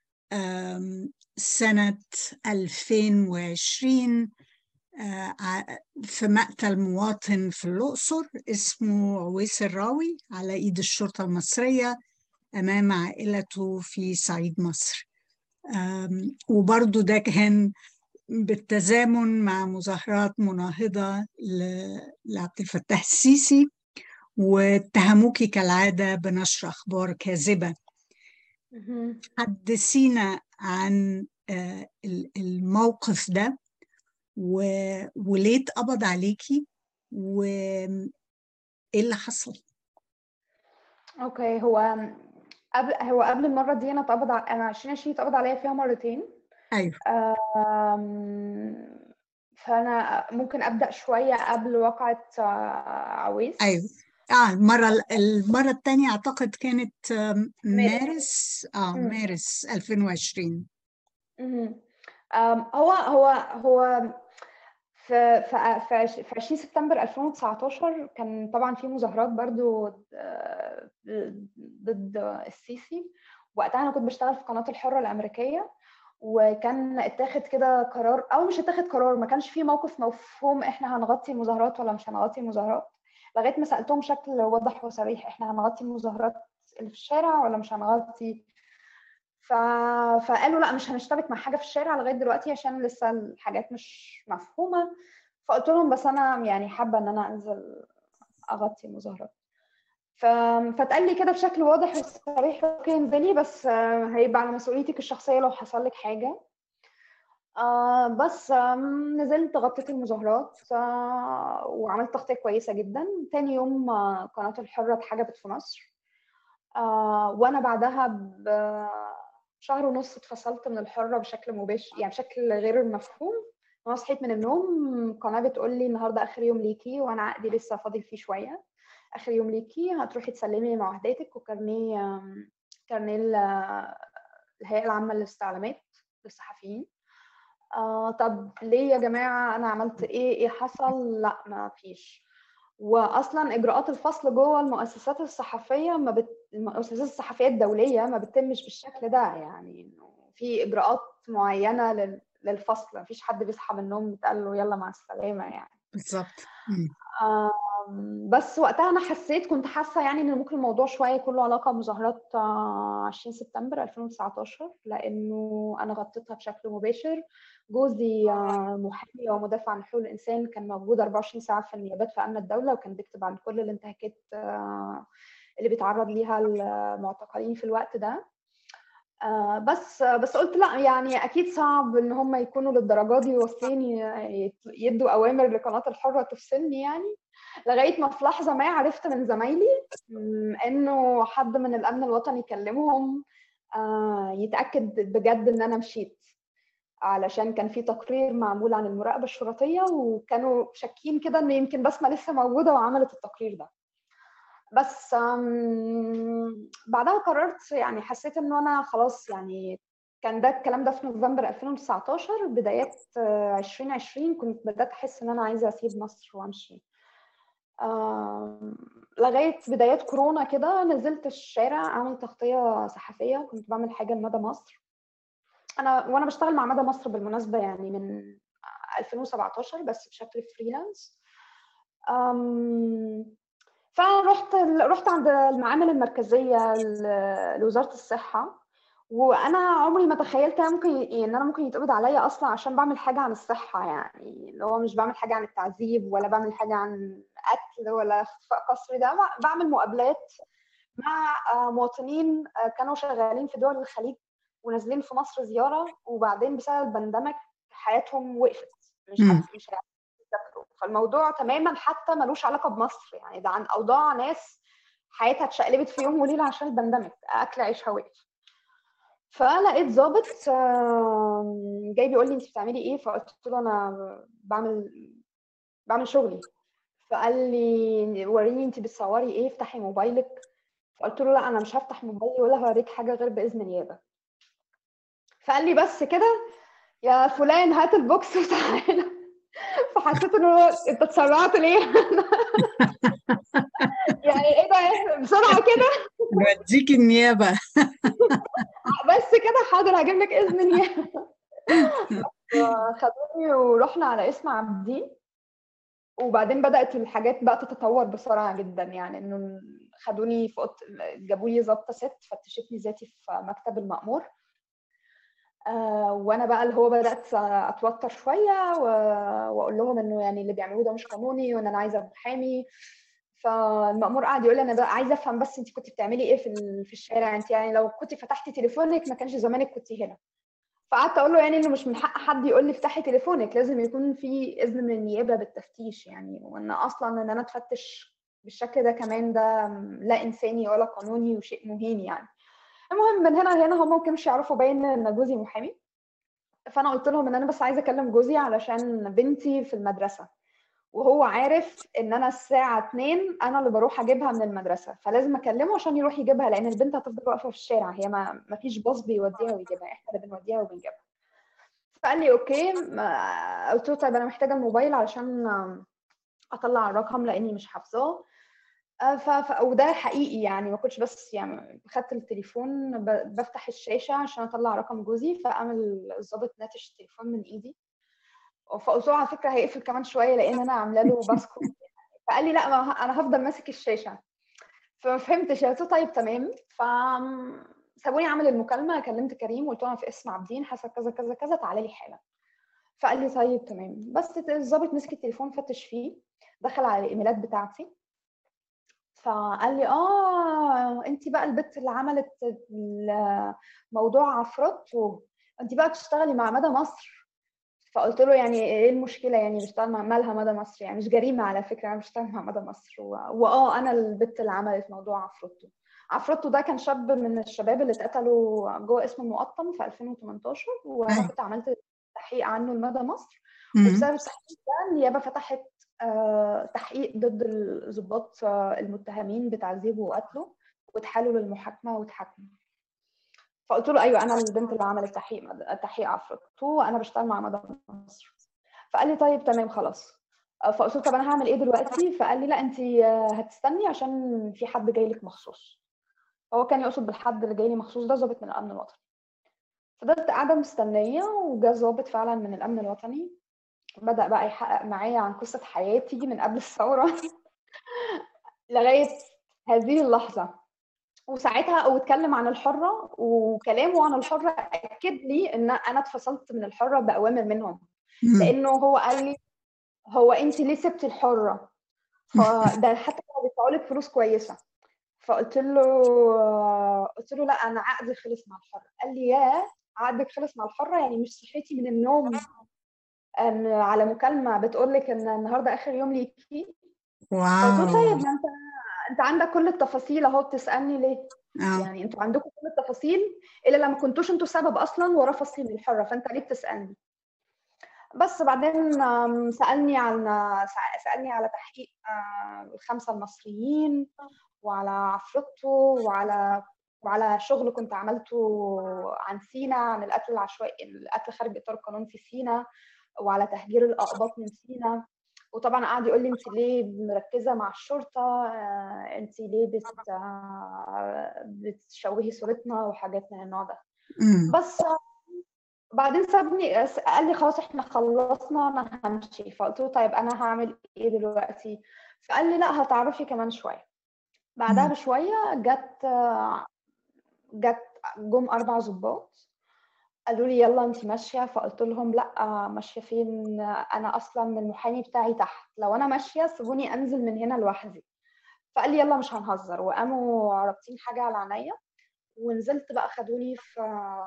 سنة 2020 في مقتل مواطن في الأقصر اسمه عويس الراوي على إيد الشرطة المصرية أمام عائلته في صعيد مصر وبرضو ده كان بالتزامن مع مظاهرات مناهضة لعبد الفتاح السيسي واتهموكي كالعادة بنشر أخبار كاذبة حدثينا عن آه، الموقف ده وليه اتقبض عليكي وايه اللي حصل اوكي هو قبل هو قبل المره دي انا اتقبض انا 2020 اتقبض عليا فيها مرتين ايوه فانا ممكن ابدا شويه قبل واقعه آه، عويس ايوه اه المره المره الثانيه اعتقد كانت مارس اه مارس 2020 هو هو هو في في في 20 سبتمبر 2019 كان طبعا في مظاهرات برضو آه، ضد السيسي وقتها انا كنت بشتغل في قناه الحره الامريكيه وكان اتاخد كده قرار او مش اتاخد قرار ما كانش في موقف مفهوم احنا هنغطي المظاهرات ولا مش هنغطي المظاهرات لغايه ما سالتهم بشكل واضح وصريح احنا هنغطي المظاهرات اللي في الشارع ولا مش هنغطي ف... فقالوا لا مش هنشتبك مع حاجه في الشارع لغايه دلوقتي عشان لسه الحاجات مش مفهومه فقلت لهم بس انا يعني حابه ان انا انزل اغطي المظاهرات ف... فتقال لي كده بشكل واضح وصريح اوكي انزلي بس هيبقى على مسؤوليتك الشخصيه لو حصل لك حاجه آه بس نزلت غطيت المظاهرات آه وعملت تغطيه كويسه جدا تاني يوم آه قناه الحره اتحجبت في مصر آه وانا بعدها بشهر ونص اتفصلت من الحره بشكل مباشر يعني بشكل غير مفهوم انا صحيت من النوم قناه بتقول لي النهارده اخر يوم ليكي وانا عقدي لسه فاضل فيه شويه اخر يوم ليكي هتروحي تسلمي معاهداتك وكارنيه كارنيه الهيئه العامه للاستعلامات للصحفيين آه طب ليه يا جماعه انا عملت ايه ايه حصل لا ما فيش واصلا اجراءات الفصل جوه المؤسسات الصحفيه ما بت... المؤسسات الصحفيه الدوليه ما بتتمش بالشكل ده يعني انه في اجراءات معينه لل... للفصل ما فيش حد بيصحى من النوم يتقال له يلا مع السلامه يعني بالظبط بس وقتها انا حسيت كنت حاسه يعني ان ممكن الموضوع شويه يكون له علاقه بمظاهرات 20 سبتمبر 2019 لانه انا غطيتها بشكل مباشر جوزي محامي ومدافع عن حقوق الانسان كان موجود 24 ساعه في النيابات في امن الدوله وكان بيكتب عن كل الانتهاكات اللي بيتعرض ليها المعتقلين في الوقت ده آه بس بس قلت لا يعني اكيد صعب ان هم يكونوا للدرجه دي واصلين يدوا اوامر لقناه الحره تفصلني يعني لغايه ما في لحظه ما عرفت من زمايلي انه حد من الامن الوطني كلمهم آه يتاكد بجد ان انا مشيت علشان كان في تقرير معمول عن المراقبه الشرطيه وكانوا شاكين كده ان يمكن بسمه لسه موجوده وعملت التقرير ده بس بعدها قررت يعني حسيت انه انا خلاص يعني كان ده الكلام ده في نوفمبر 2019 بدايات 2020 كنت بدات احس ان انا عايزه اسيب مصر وامشي لغايه بدايات كورونا كده نزلت الشارع اعمل تغطيه صحفيه كنت بعمل حاجه لمدى مصر انا وانا بشتغل مع مدى مصر بالمناسبه يعني من 2017 بس بشكل فريلانس فرحت رحت عند المعامل المركزيه لوزاره الصحه وانا عمري ما تخيلت ممكن ان انا ممكن يتقبض عليا اصلا عشان بعمل حاجه عن الصحه يعني اللي هو مش بعمل حاجه عن التعذيب ولا بعمل حاجه عن قتل ولا اخفاء قسري ده بعمل مقابلات مع مواطنين كانوا شغالين في دول الخليج ونازلين في مصر زياره وبعدين بسبب البندمج حياتهم وقفت مش مش يذاكروا فالموضوع تماما حتى ملوش علاقه بمصر يعني ده عن اوضاع ناس حياتها اتشقلبت في يوم وليله عشان البندمج اكل عيشها وقف فلقيت ظابط جاي بيقول لي انت بتعملي ايه فقلت له انا بعمل بعمل شغلي فقال لي وريني انت بتصوري ايه افتحي موبايلك فقلت له لا انا مش هفتح موبايلي ولا هوريك حاجه غير باذن نيابه فقال لي بس كده يا فلان هات البوكس وتعالى فحسيت انه انت اتسرعت ليه؟ يعني ايه ده بسرعه كده نوديك النيابه بس كده حاضر هجيب لك اذن نيابه خدوني ورحنا على اسم عابدين وبعدين بدات الحاجات بقى تتطور بسرعه جدا يعني انه خدوني في جابوا لي ظابطه ست فتشتني ذاتي في مكتب المأمور آه وانا بقى اللي هو بدات اتوتر شويه واقول لهم انه يعني اللي بيعملوه ده مش قانوني وان انا عايزه محامي فالمأمور قعد يقول لي انا بقى عايزه افهم بس انت كنت بتعملي ايه في في الشارع انت يعني لو كنت فتحتي تليفونك ما كانش زمانك كنت هنا فقعدت اقول له يعني انه مش من حق حد يقول لي افتحي تليفونك لازم يكون في اذن من النيابه بالتفتيش يعني وان اصلا ان انا اتفتش بالشكل ده كمان ده لا انساني ولا قانوني وشيء مهين يعني المهم من هنا لهنا هم ما كانوش يعرفوا باين ان جوزي محامي فانا قلت لهم ان انا بس عايزه اكلم جوزي علشان بنتي في المدرسه وهو عارف ان انا الساعه 2 انا اللي بروح اجيبها من المدرسه فلازم اكلمه عشان يروح يجيبها لان البنت هتفضل واقفه في الشارع هي ما, ما فيش باص بيوديها ويجيبها احنا اللي بنوديها وبنجيبها فقال لي اوكي قلت له طيب انا محتاجه الموبايل علشان اطلع الرقم لاني مش حافظاه ف... ف... وده حقيقي يعني ما كنتش بس يعني خدت التليفون ب... بفتح الشاشه عشان اطلع رقم جوزي فقام الظابط ناتش التليفون من ايدي فقلت له على فكره هيقفل كمان شويه لان انا عامله له باسكو فقال لي لا ما انا هفضل ماسك الشاشه فما فهمتش قلت له طيب تمام ف سابوني اعمل المكالمه كلمت كريم وقلت له انا في اسم عابدين حصل كذا كذا كذا تعالى لي حالا فقال لي طيب تمام بس الظابط مسك التليفون فتش فيه دخل على الايميلات بتاعتي فقال لي اه انت بقى البت اللي عملت موضوع عفروتو انت بقى بتشتغلي مع مدى مصر فقلت له يعني ايه المشكله يعني بشتغل مع مالها مدى مصر يعني مش جريمه على فكره انا بشتغل مع مدى مصر واه انا البت اللي عملت موضوع عفروتو عفروتو ده كان شاب من الشباب اللي اتقتلوا جوه اسم المقطم في 2018 وانا كنت عملت تحقيق عنه لمدى مصر وبسبب التحقيق ده النيابه فتحت تحقيق ضد الضباط المتهمين بتعذيبه وقتله واتحالوا للمحاكمه واتحاكموا فقلت له ايوه انا البنت اللي عملت تحقيق تحقيق عفروتو وانا بشتغل مع مدى مصر فقال لي طيب تمام خلاص فقلت له طب انا هعمل ايه دلوقتي فقال لي لا انت هتستني عشان في حد جاي لك مخصوص هو كان يقصد بالحد اللي جاي لي مخصوص ده ظابط من الامن الوطني فضلت قاعده مستنيه وجا ظابط فعلا من الامن الوطني بدأ بقى يحقق معايا عن قصة حياتي من قبل الثورة لغاية هذه اللحظة وساعتها او اتكلم عن الحرة وكلامه عن الحرة أكد لي إن أنا اتفصلت من الحرة بأوامر منهم لأنه هو قال لي هو أنت ليه سبتي الحرة؟ فده حتى كانوا بيدفعوا لك فلوس كويسة فقلت له قلت له لا انا عقدي خلص مع الحره قال لي يا عقدك خلص مع الحره يعني مش صحيتي من النوم ان على مكالمه بتقول لك ان النهارده اخر يوم ليكي قلت له واو طيب ما انت انت عندك كل التفاصيل اهو بتسالني ليه اه يعني انتوا عندكم كل التفاصيل الا لما كنتوش انتوا السبب اصلا ورا فصلي من الحره فانت ليه بتسالني بس بعدين آم، سالني عن سأ- سالني على تحقيق آه، الخمسه المصريين وعلى عفرته وعلى وعلى شغل كنت عملته عن سينا عن القتل العشوائي القتل خارج اطار القانون في سينا وعلى تهجير الاقباط من سينا وطبعا قعد يقول لي انت ليه مركزه مع الشرطه آه، انت ليه بت آه، بتشوهي صورتنا وحاجات من النوع ده أمم. بس بعدين سابني قال لي خلاص احنا خلصنا انا همشي فقلت له طيب انا هعمل ايه دلوقتي فقال لي لا هتعرفي كمان شويه بعدها أمم. بشويه جت جت جم اربع ضباط قالوا لي يلا انت ماشيه فقلت لهم لا ماشيه فين انا اصلا المحامي بتاعي تحت لو انا ماشيه سيبوني انزل من هنا لوحدي فقال لي يلا مش هنهزر وقاموا رابطين حاجه على عينيا ونزلت بقى خدوني في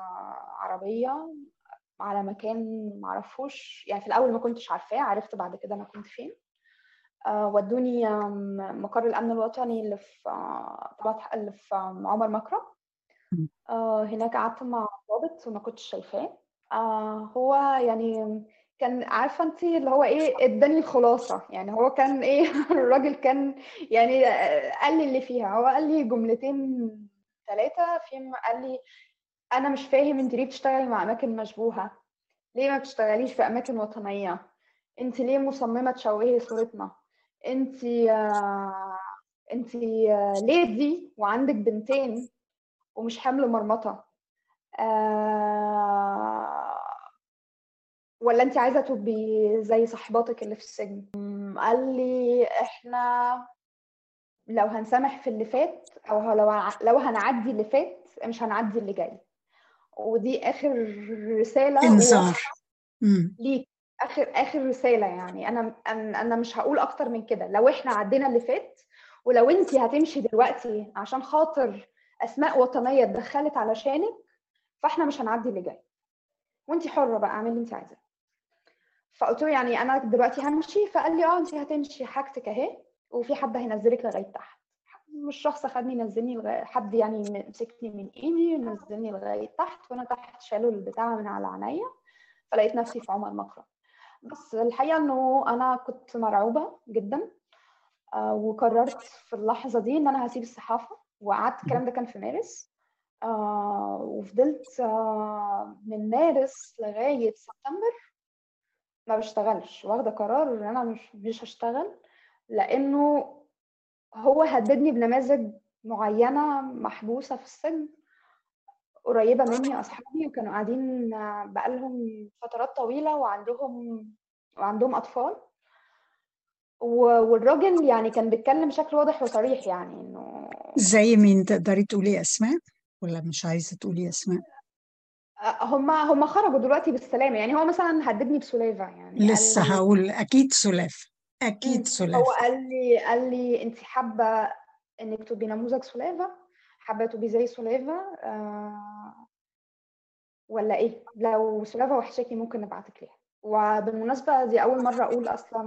عربيه على مكان معرفوش يعني في الاول ما كنتش عارفاه عرفت بعد كده انا كنت فين آه، ودوني آم، مقر الامن الوطني اللي في آه، طلعت اللي في آم، عمر مكرم أمم. آه، هناك قعدت مع ضابط وما كنتش شايفاه آه، هو يعني كان عارفه انت اللي هو ايه اداني الخلاصه يعني هو كان ايه الراجل كان يعني آه، قال لي اللي فيها هو قال لي جملتين ثلاثه فيهم قال لي انا مش فاهم انت ليه بتشتغلي مع اماكن مشبوهه ليه ما بتشتغليش في اماكن وطنيه انت ليه مصممه تشوهي صورتنا انت آه، انت آه، ليدي وعندك بنتين ومش حمل مرمطه آه، ولا انت عايزه تبقي زي صاحباتك اللي في السجن م، قال لي احنا لو هنسامح في اللي فات او لو ع- لو هنعدي اللي فات مش هنعدي اللي جاي ودي اخر رساله انذار واضحه أمم. ليك اخر اخر رساله يعني انا انا أنا مش هقول اكتر من كده لو احنا عدينا اللي فات ولو انت هتمشي دلوقتي عشان خاطر اسماء وطنيه اتدخلت علشانك فاحنا مش هنعدي اللي جاي وانت حره بقى اعملي اللي انت عايزاه فقلت له يعني انا دلوقتي همشي فقال لي اه انت هتمشي حاجتك اهي وفي حد هينزلك لغايه تحت مش شخص خدني نزلني لغايه حد يعني مسكني من ايدي ونزلني لغايه تحت وانا تحت شالوا البتاع من على عينيا فلقيت نفسي في عمر مكرم بس الحقيقه انه انا كنت مرعوبه جدا آه، وقررت في اللحظه دي ان انا هسيب الصحافه وقعدت الكلام ده كان في مارس آه، وفضلت آه، من مارس لغايه سبتمبر ما بشتغلش واخده قرار ان انا مش مش هشتغل لانه هو هددني بنماذج معينه محبوسه في السجن قريبه مني اصحابي وكانوا قاعدين آه، بقالهم فترات طويله وعندهم وعندهم اطفال و- والراجل يعني كان بيتكلم بشكل واضح وصريح يعني انه زي مين تقدري تقولي اسماء ولا مش عايزه تقولي اسماء هم هم خرجوا دلوقتي بالسلامه يعني هو مثلا هددني بسلافه يعني قال لسه لي هقول اكيد سلاف اكيد مم. هو سلاف قال لي قال لي انت حابه انك تبقي نموذج سلافه حابه تبقي زي سلافه آه ولا ايه لو سلافه وحشاكي ممكن نبعتك ليها وبالمناسبه دي اول مره اقول اصلا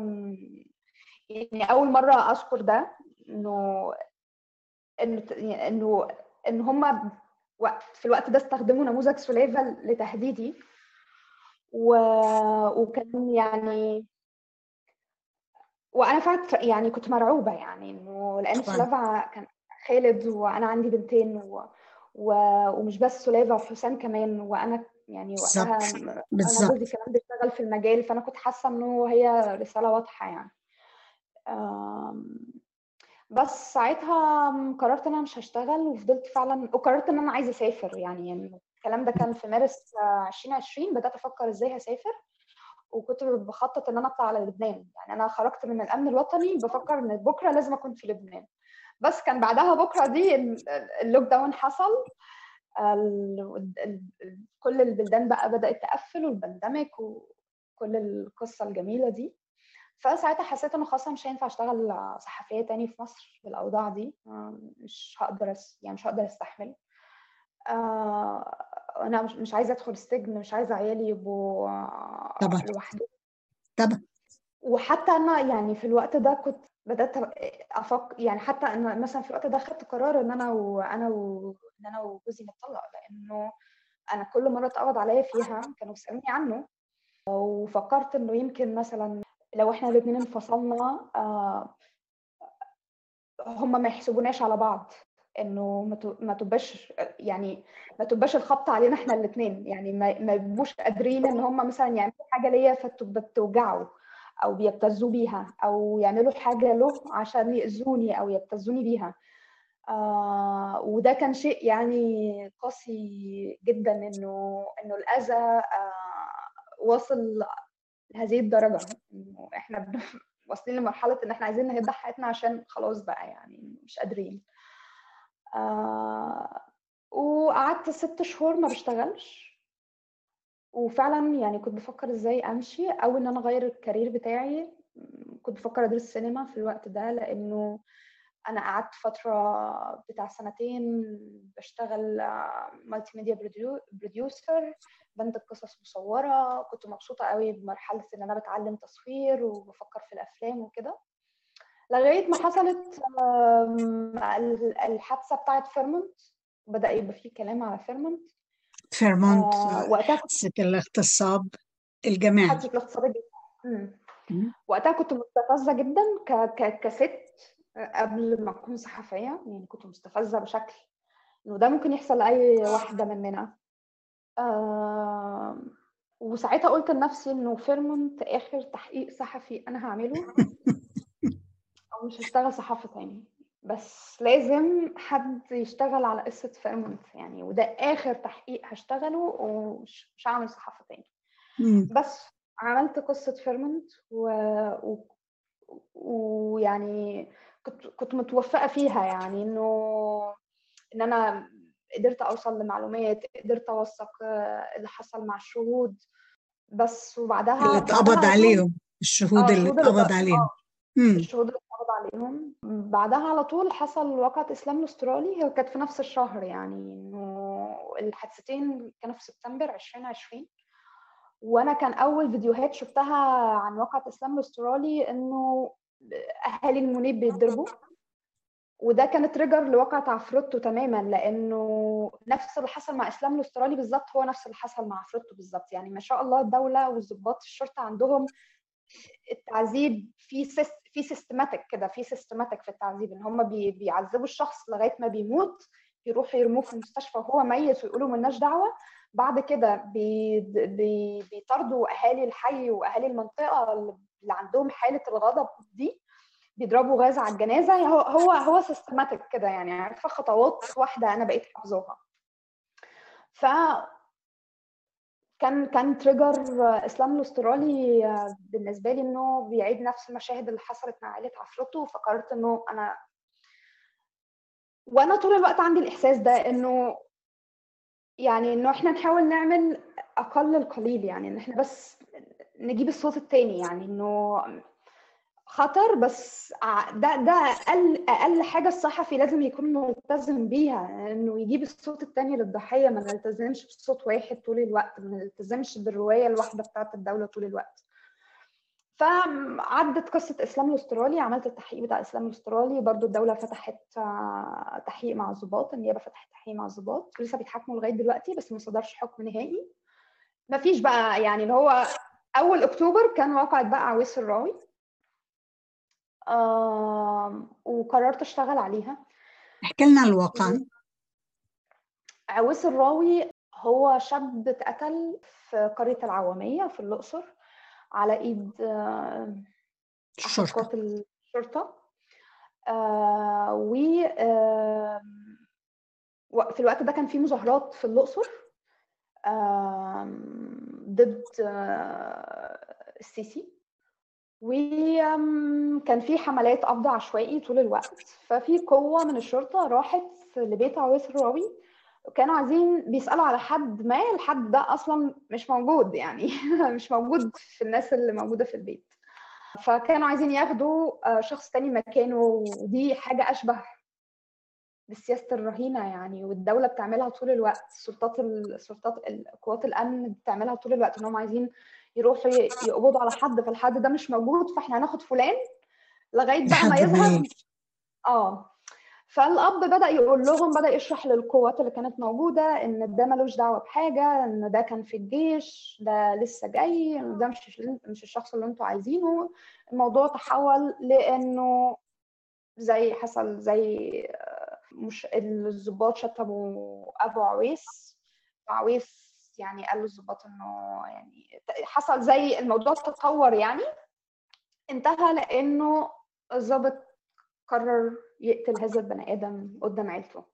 يعني اول مره اذكر ده انه انه يعني انه ان هم وقت في الوقت ده استخدموا نموذج سلافه لتهديدي و... وكان يعني وانا فعلا يعني كنت مرعوبه يعني انه لان طبعا سلافة كان خالد وانا عندي بنتين و... و... ومش بس سلافة وحسام كمان وانا يعني وقتها بالظبط م- انا بالظبط جوزي كمان بيشتغل في المجال فانا كنت حاسه انه هي رساله واضحه يعني أم، بس ساعتها قررت ان انا مش هشتغل وفضلت فعلا وقررت ان انا عايزه اسافر يعني يعني الكلام ده كان في مارس آه، 2020 بدات افكر ازاي هسافر وكنت بخطط ان انا اطلع على لبنان يعني انا خرجت من الامن الوطني بفكر ان بكره لازم اكون في لبنان بس كان بعدها بكره دي ال- اللوك داون حصل ال- ال- ال- كل البلدان بقى بدات تقفل والبانديميك وكل القصه الجميله دي فساعتها حسيت انه خلاص مش هينفع اشتغل صحفيه تاني في مصر بالاوضاع دي مش هقدر يعني مش هقدر استحمل انا مش مش عايزه ادخل السجن مش عايزه عيالي يبقوا طبعا لوحدهم طبعا وحتى انا يعني في الوقت ده كنت بدات افكر يعني حتى ان مثلا في الوقت ده خدت قرار ان انا وانا و... ان انا وجوزي نتطلق لانه انا كل مره اتقبض عليا فيها كانوا بيسالوني عنه وفكرت انه يمكن مثلا لو احنا الاثنين انفصلنا آه هم ما يحسبوناش على بعض انه ما تبقاش يعني ما تبقاش الخبط علينا احنا الاثنين يعني ما يبقوش قادرين ان هم مثلا يعملوا حاجه ليا فتبقى بتوجعه او بيبتزوا بيها او يعملوا حاجه له عشان ياذوني او يبتزوني بيها آه وده كان شيء يعني قاسي جدا انه انه الاذى آه وصل لهذه الدرجه انه احنا واصلين لمرحله ان احنا عايزين نهد حياتنا عشان خلاص بقى يعني مش قادرين آه وقعدت ست شهور ما بشتغلش وفعلا يعني كنت بفكر ازاي امشي او ان انا اغير الكارير بتاعي كنت بفكر ادرس سينما في الوقت ده لانه انا قعدت فتره بتاع سنتين بشتغل مالتي ميديا بروديوسر بنتج قصص مصوره كنت مبسوطه قوي بمرحله ان انا بتعلم تصوير وبفكر في الافلام وكده لغايه ما حصلت الحادثه بتاعت فيرمونت بدا يبقى في كلام على فيرمونت فيرمونت آه وقتها حادثه الاغتصاب الجماعي حادثه الاغتصاب الجماعي وقتها كنت مستفزه جدا ك... ك... كست قبل ما اكون صحفيه يعني كنت مستفزه بشكل انه ده ممكن يحصل لاي واحده مننا آه وساعتها قلت لنفسي انه فيرمونت اخر تحقيق صحفي انا هعمله او مش هشتغل صحافه تاني بس لازم حد يشتغل على قصه فيرمونت يعني وده اخر تحقيق هشتغله ومش مش هعمل صحافه تاني بس عملت قصه فيرمونت و... و... ويعني كنت كنت متوفقه فيها يعني انه ان انا قدرت اوصل لمعلومات قدرت اوثق اللي حصل مع الشهود بس وبعدها اللي اتقبض عليهم الشهود اللي اتقبض عليهم الشهود اللي اتقبض عليهم بعدها على طول حصل واقعة اسلام الاسترالي هي كانت في نفس الشهر يعني انه الحادثتين كانوا في سبتمبر 2020 وانا كان اول فيديوهات شفتها عن واقعة اسلام الاسترالي انه اهالي المنيب بيتضربوا وده كان تريجر لواقعة عفروتو تماما لانه نفس اللي حصل مع اسلام الاسترالي بالظبط هو نفس اللي حصل مع عفروتو بالظبط يعني ما شاء الله الدوله والضباط الشرطه عندهم التعذيب في سيست في سيستماتيك كده في سيستماتيك في التعذيب ان هم بي بيعذبوا الشخص لغايه ما بيموت يروحوا يرموه في المستشفى وهو ميت ويقولوا ملناش دعوه بعد كده بي بي بيطاردوا اهالي الحي واهالي المنطقه اللي عندهم حاله الغضب دي بيضربوا غاز على الجنازه هو هو هو سيستماتيك كده يعني عارفه خطوات واحده انا بقيت حافظاها ف كان كان تريجر اسلام الاسترالي بالنسبه لي انه بيعيد نفس المشاهد اللي حصلت مع عائله عفروتو فقررت انه انا وانا طول الوقت عندي الاحساس ده انه يعني انه احنا نحاول نعمل اقل القليل يعني ان احنا بس نجيب الصوت التاني يعني انه خطر بس ده ده اقل اقل حاجه الصحفي لازم يكون ملتزم بيها انه يجيب الصوت الثاني للضحيه ما نلتزمش بصوت واحد طول الوقت ما نلتزمش بالروايه الواحده بتاعت الدوله طول الوقت فعدت قصه اسلام الاسترالي عملت التحقيق بتاع اسلام الاسترالي برضو الدوله فتحت تحقيق مع الضباط النيابه فتحت تحقيق مع الضباط لسه بيتحاكموا لغايه دلوقتي بس ما صدرش حكم نهائي ما فيش بقى يعني اللي هو اول اكتوبر كان واقعة بقى عويس الراوي وقررت اشتغل عليها احكي لنا الواقع عويس الراوي هو شاب اتقتل في قرية العوامية في الأقصر على إيد الشرطة الشرطة آه و آه في الوقت ده كان في مظاهرات في الأقصر آه ضد السيسي وكان في حملات قبض عشوائي طول الوقت ففي قوه من الشرطه راحت لبيت عويس الراوي كانوا عايزين بيسالوا على حد ما الحد ده اصلا مش موجود يعني مش موجود في الناس اللي موجوده في البيت فكانوا عايزين ياخدوا شخص تاني مكانه ودي حاجه اشبه بسياسه الرهينه يعني والدوله بتعملها طول الوقت السلطات السلطات قوات الامن بتعملها طول الوقت انهم عايزين يروحوا يقبضوا على حد فالحد ده مش موجود فاحنا هناخد فلان لغايه بقى ما يظهر اه فالاب بدا يقول لهم بدا يشرح للقوات اللي كانت موجوده ان ده ملوش دعوه بحاجه ان ده كان في الجيش ده لسه جاي ده مش مش الشخص اللي انتوا عايزينه الموضوع تحول لانه زي حصل زي مش الضباط شتموا ابو عويس عويس يعني قال للضباط انه يعني حصل زي الموضوع تطور يعني انتهى لانه الضابط قرر يقتل هذا البني ادم قدام عيلته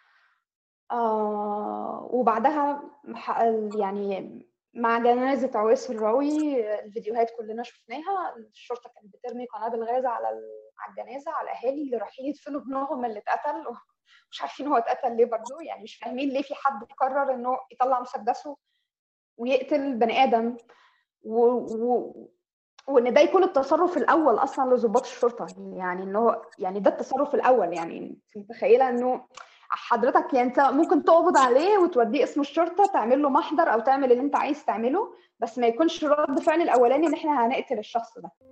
آه وبعدها يعني مع جنازة عويس الراوي الفيديوهات كلنا شفناها الشرطة كانت بترمي قنابل غاز على على الجنازة على الأهالي اللي رايحين يدفنوا ابنهم اللي اتقتل مش عارفين هو اتقتل ليه برضه يعني مش فاهمين ليه في حد قرر انه يطلع مسدسه ويقتل بني ادم و... و... وان ده يكون التصرف الاول اصلا لضباط الشرطه يعني انه يعني ده التصرف الاول يعني انت متخيله انه حضرتك يعني انت ممكن تقبض عليه وتوديه اسم الشرطه تعمل له محضر او تعمل اللي انت عايز تعمله بس ما يكونش رد فعل الاولاني ان احنا هنقتل الشخص ده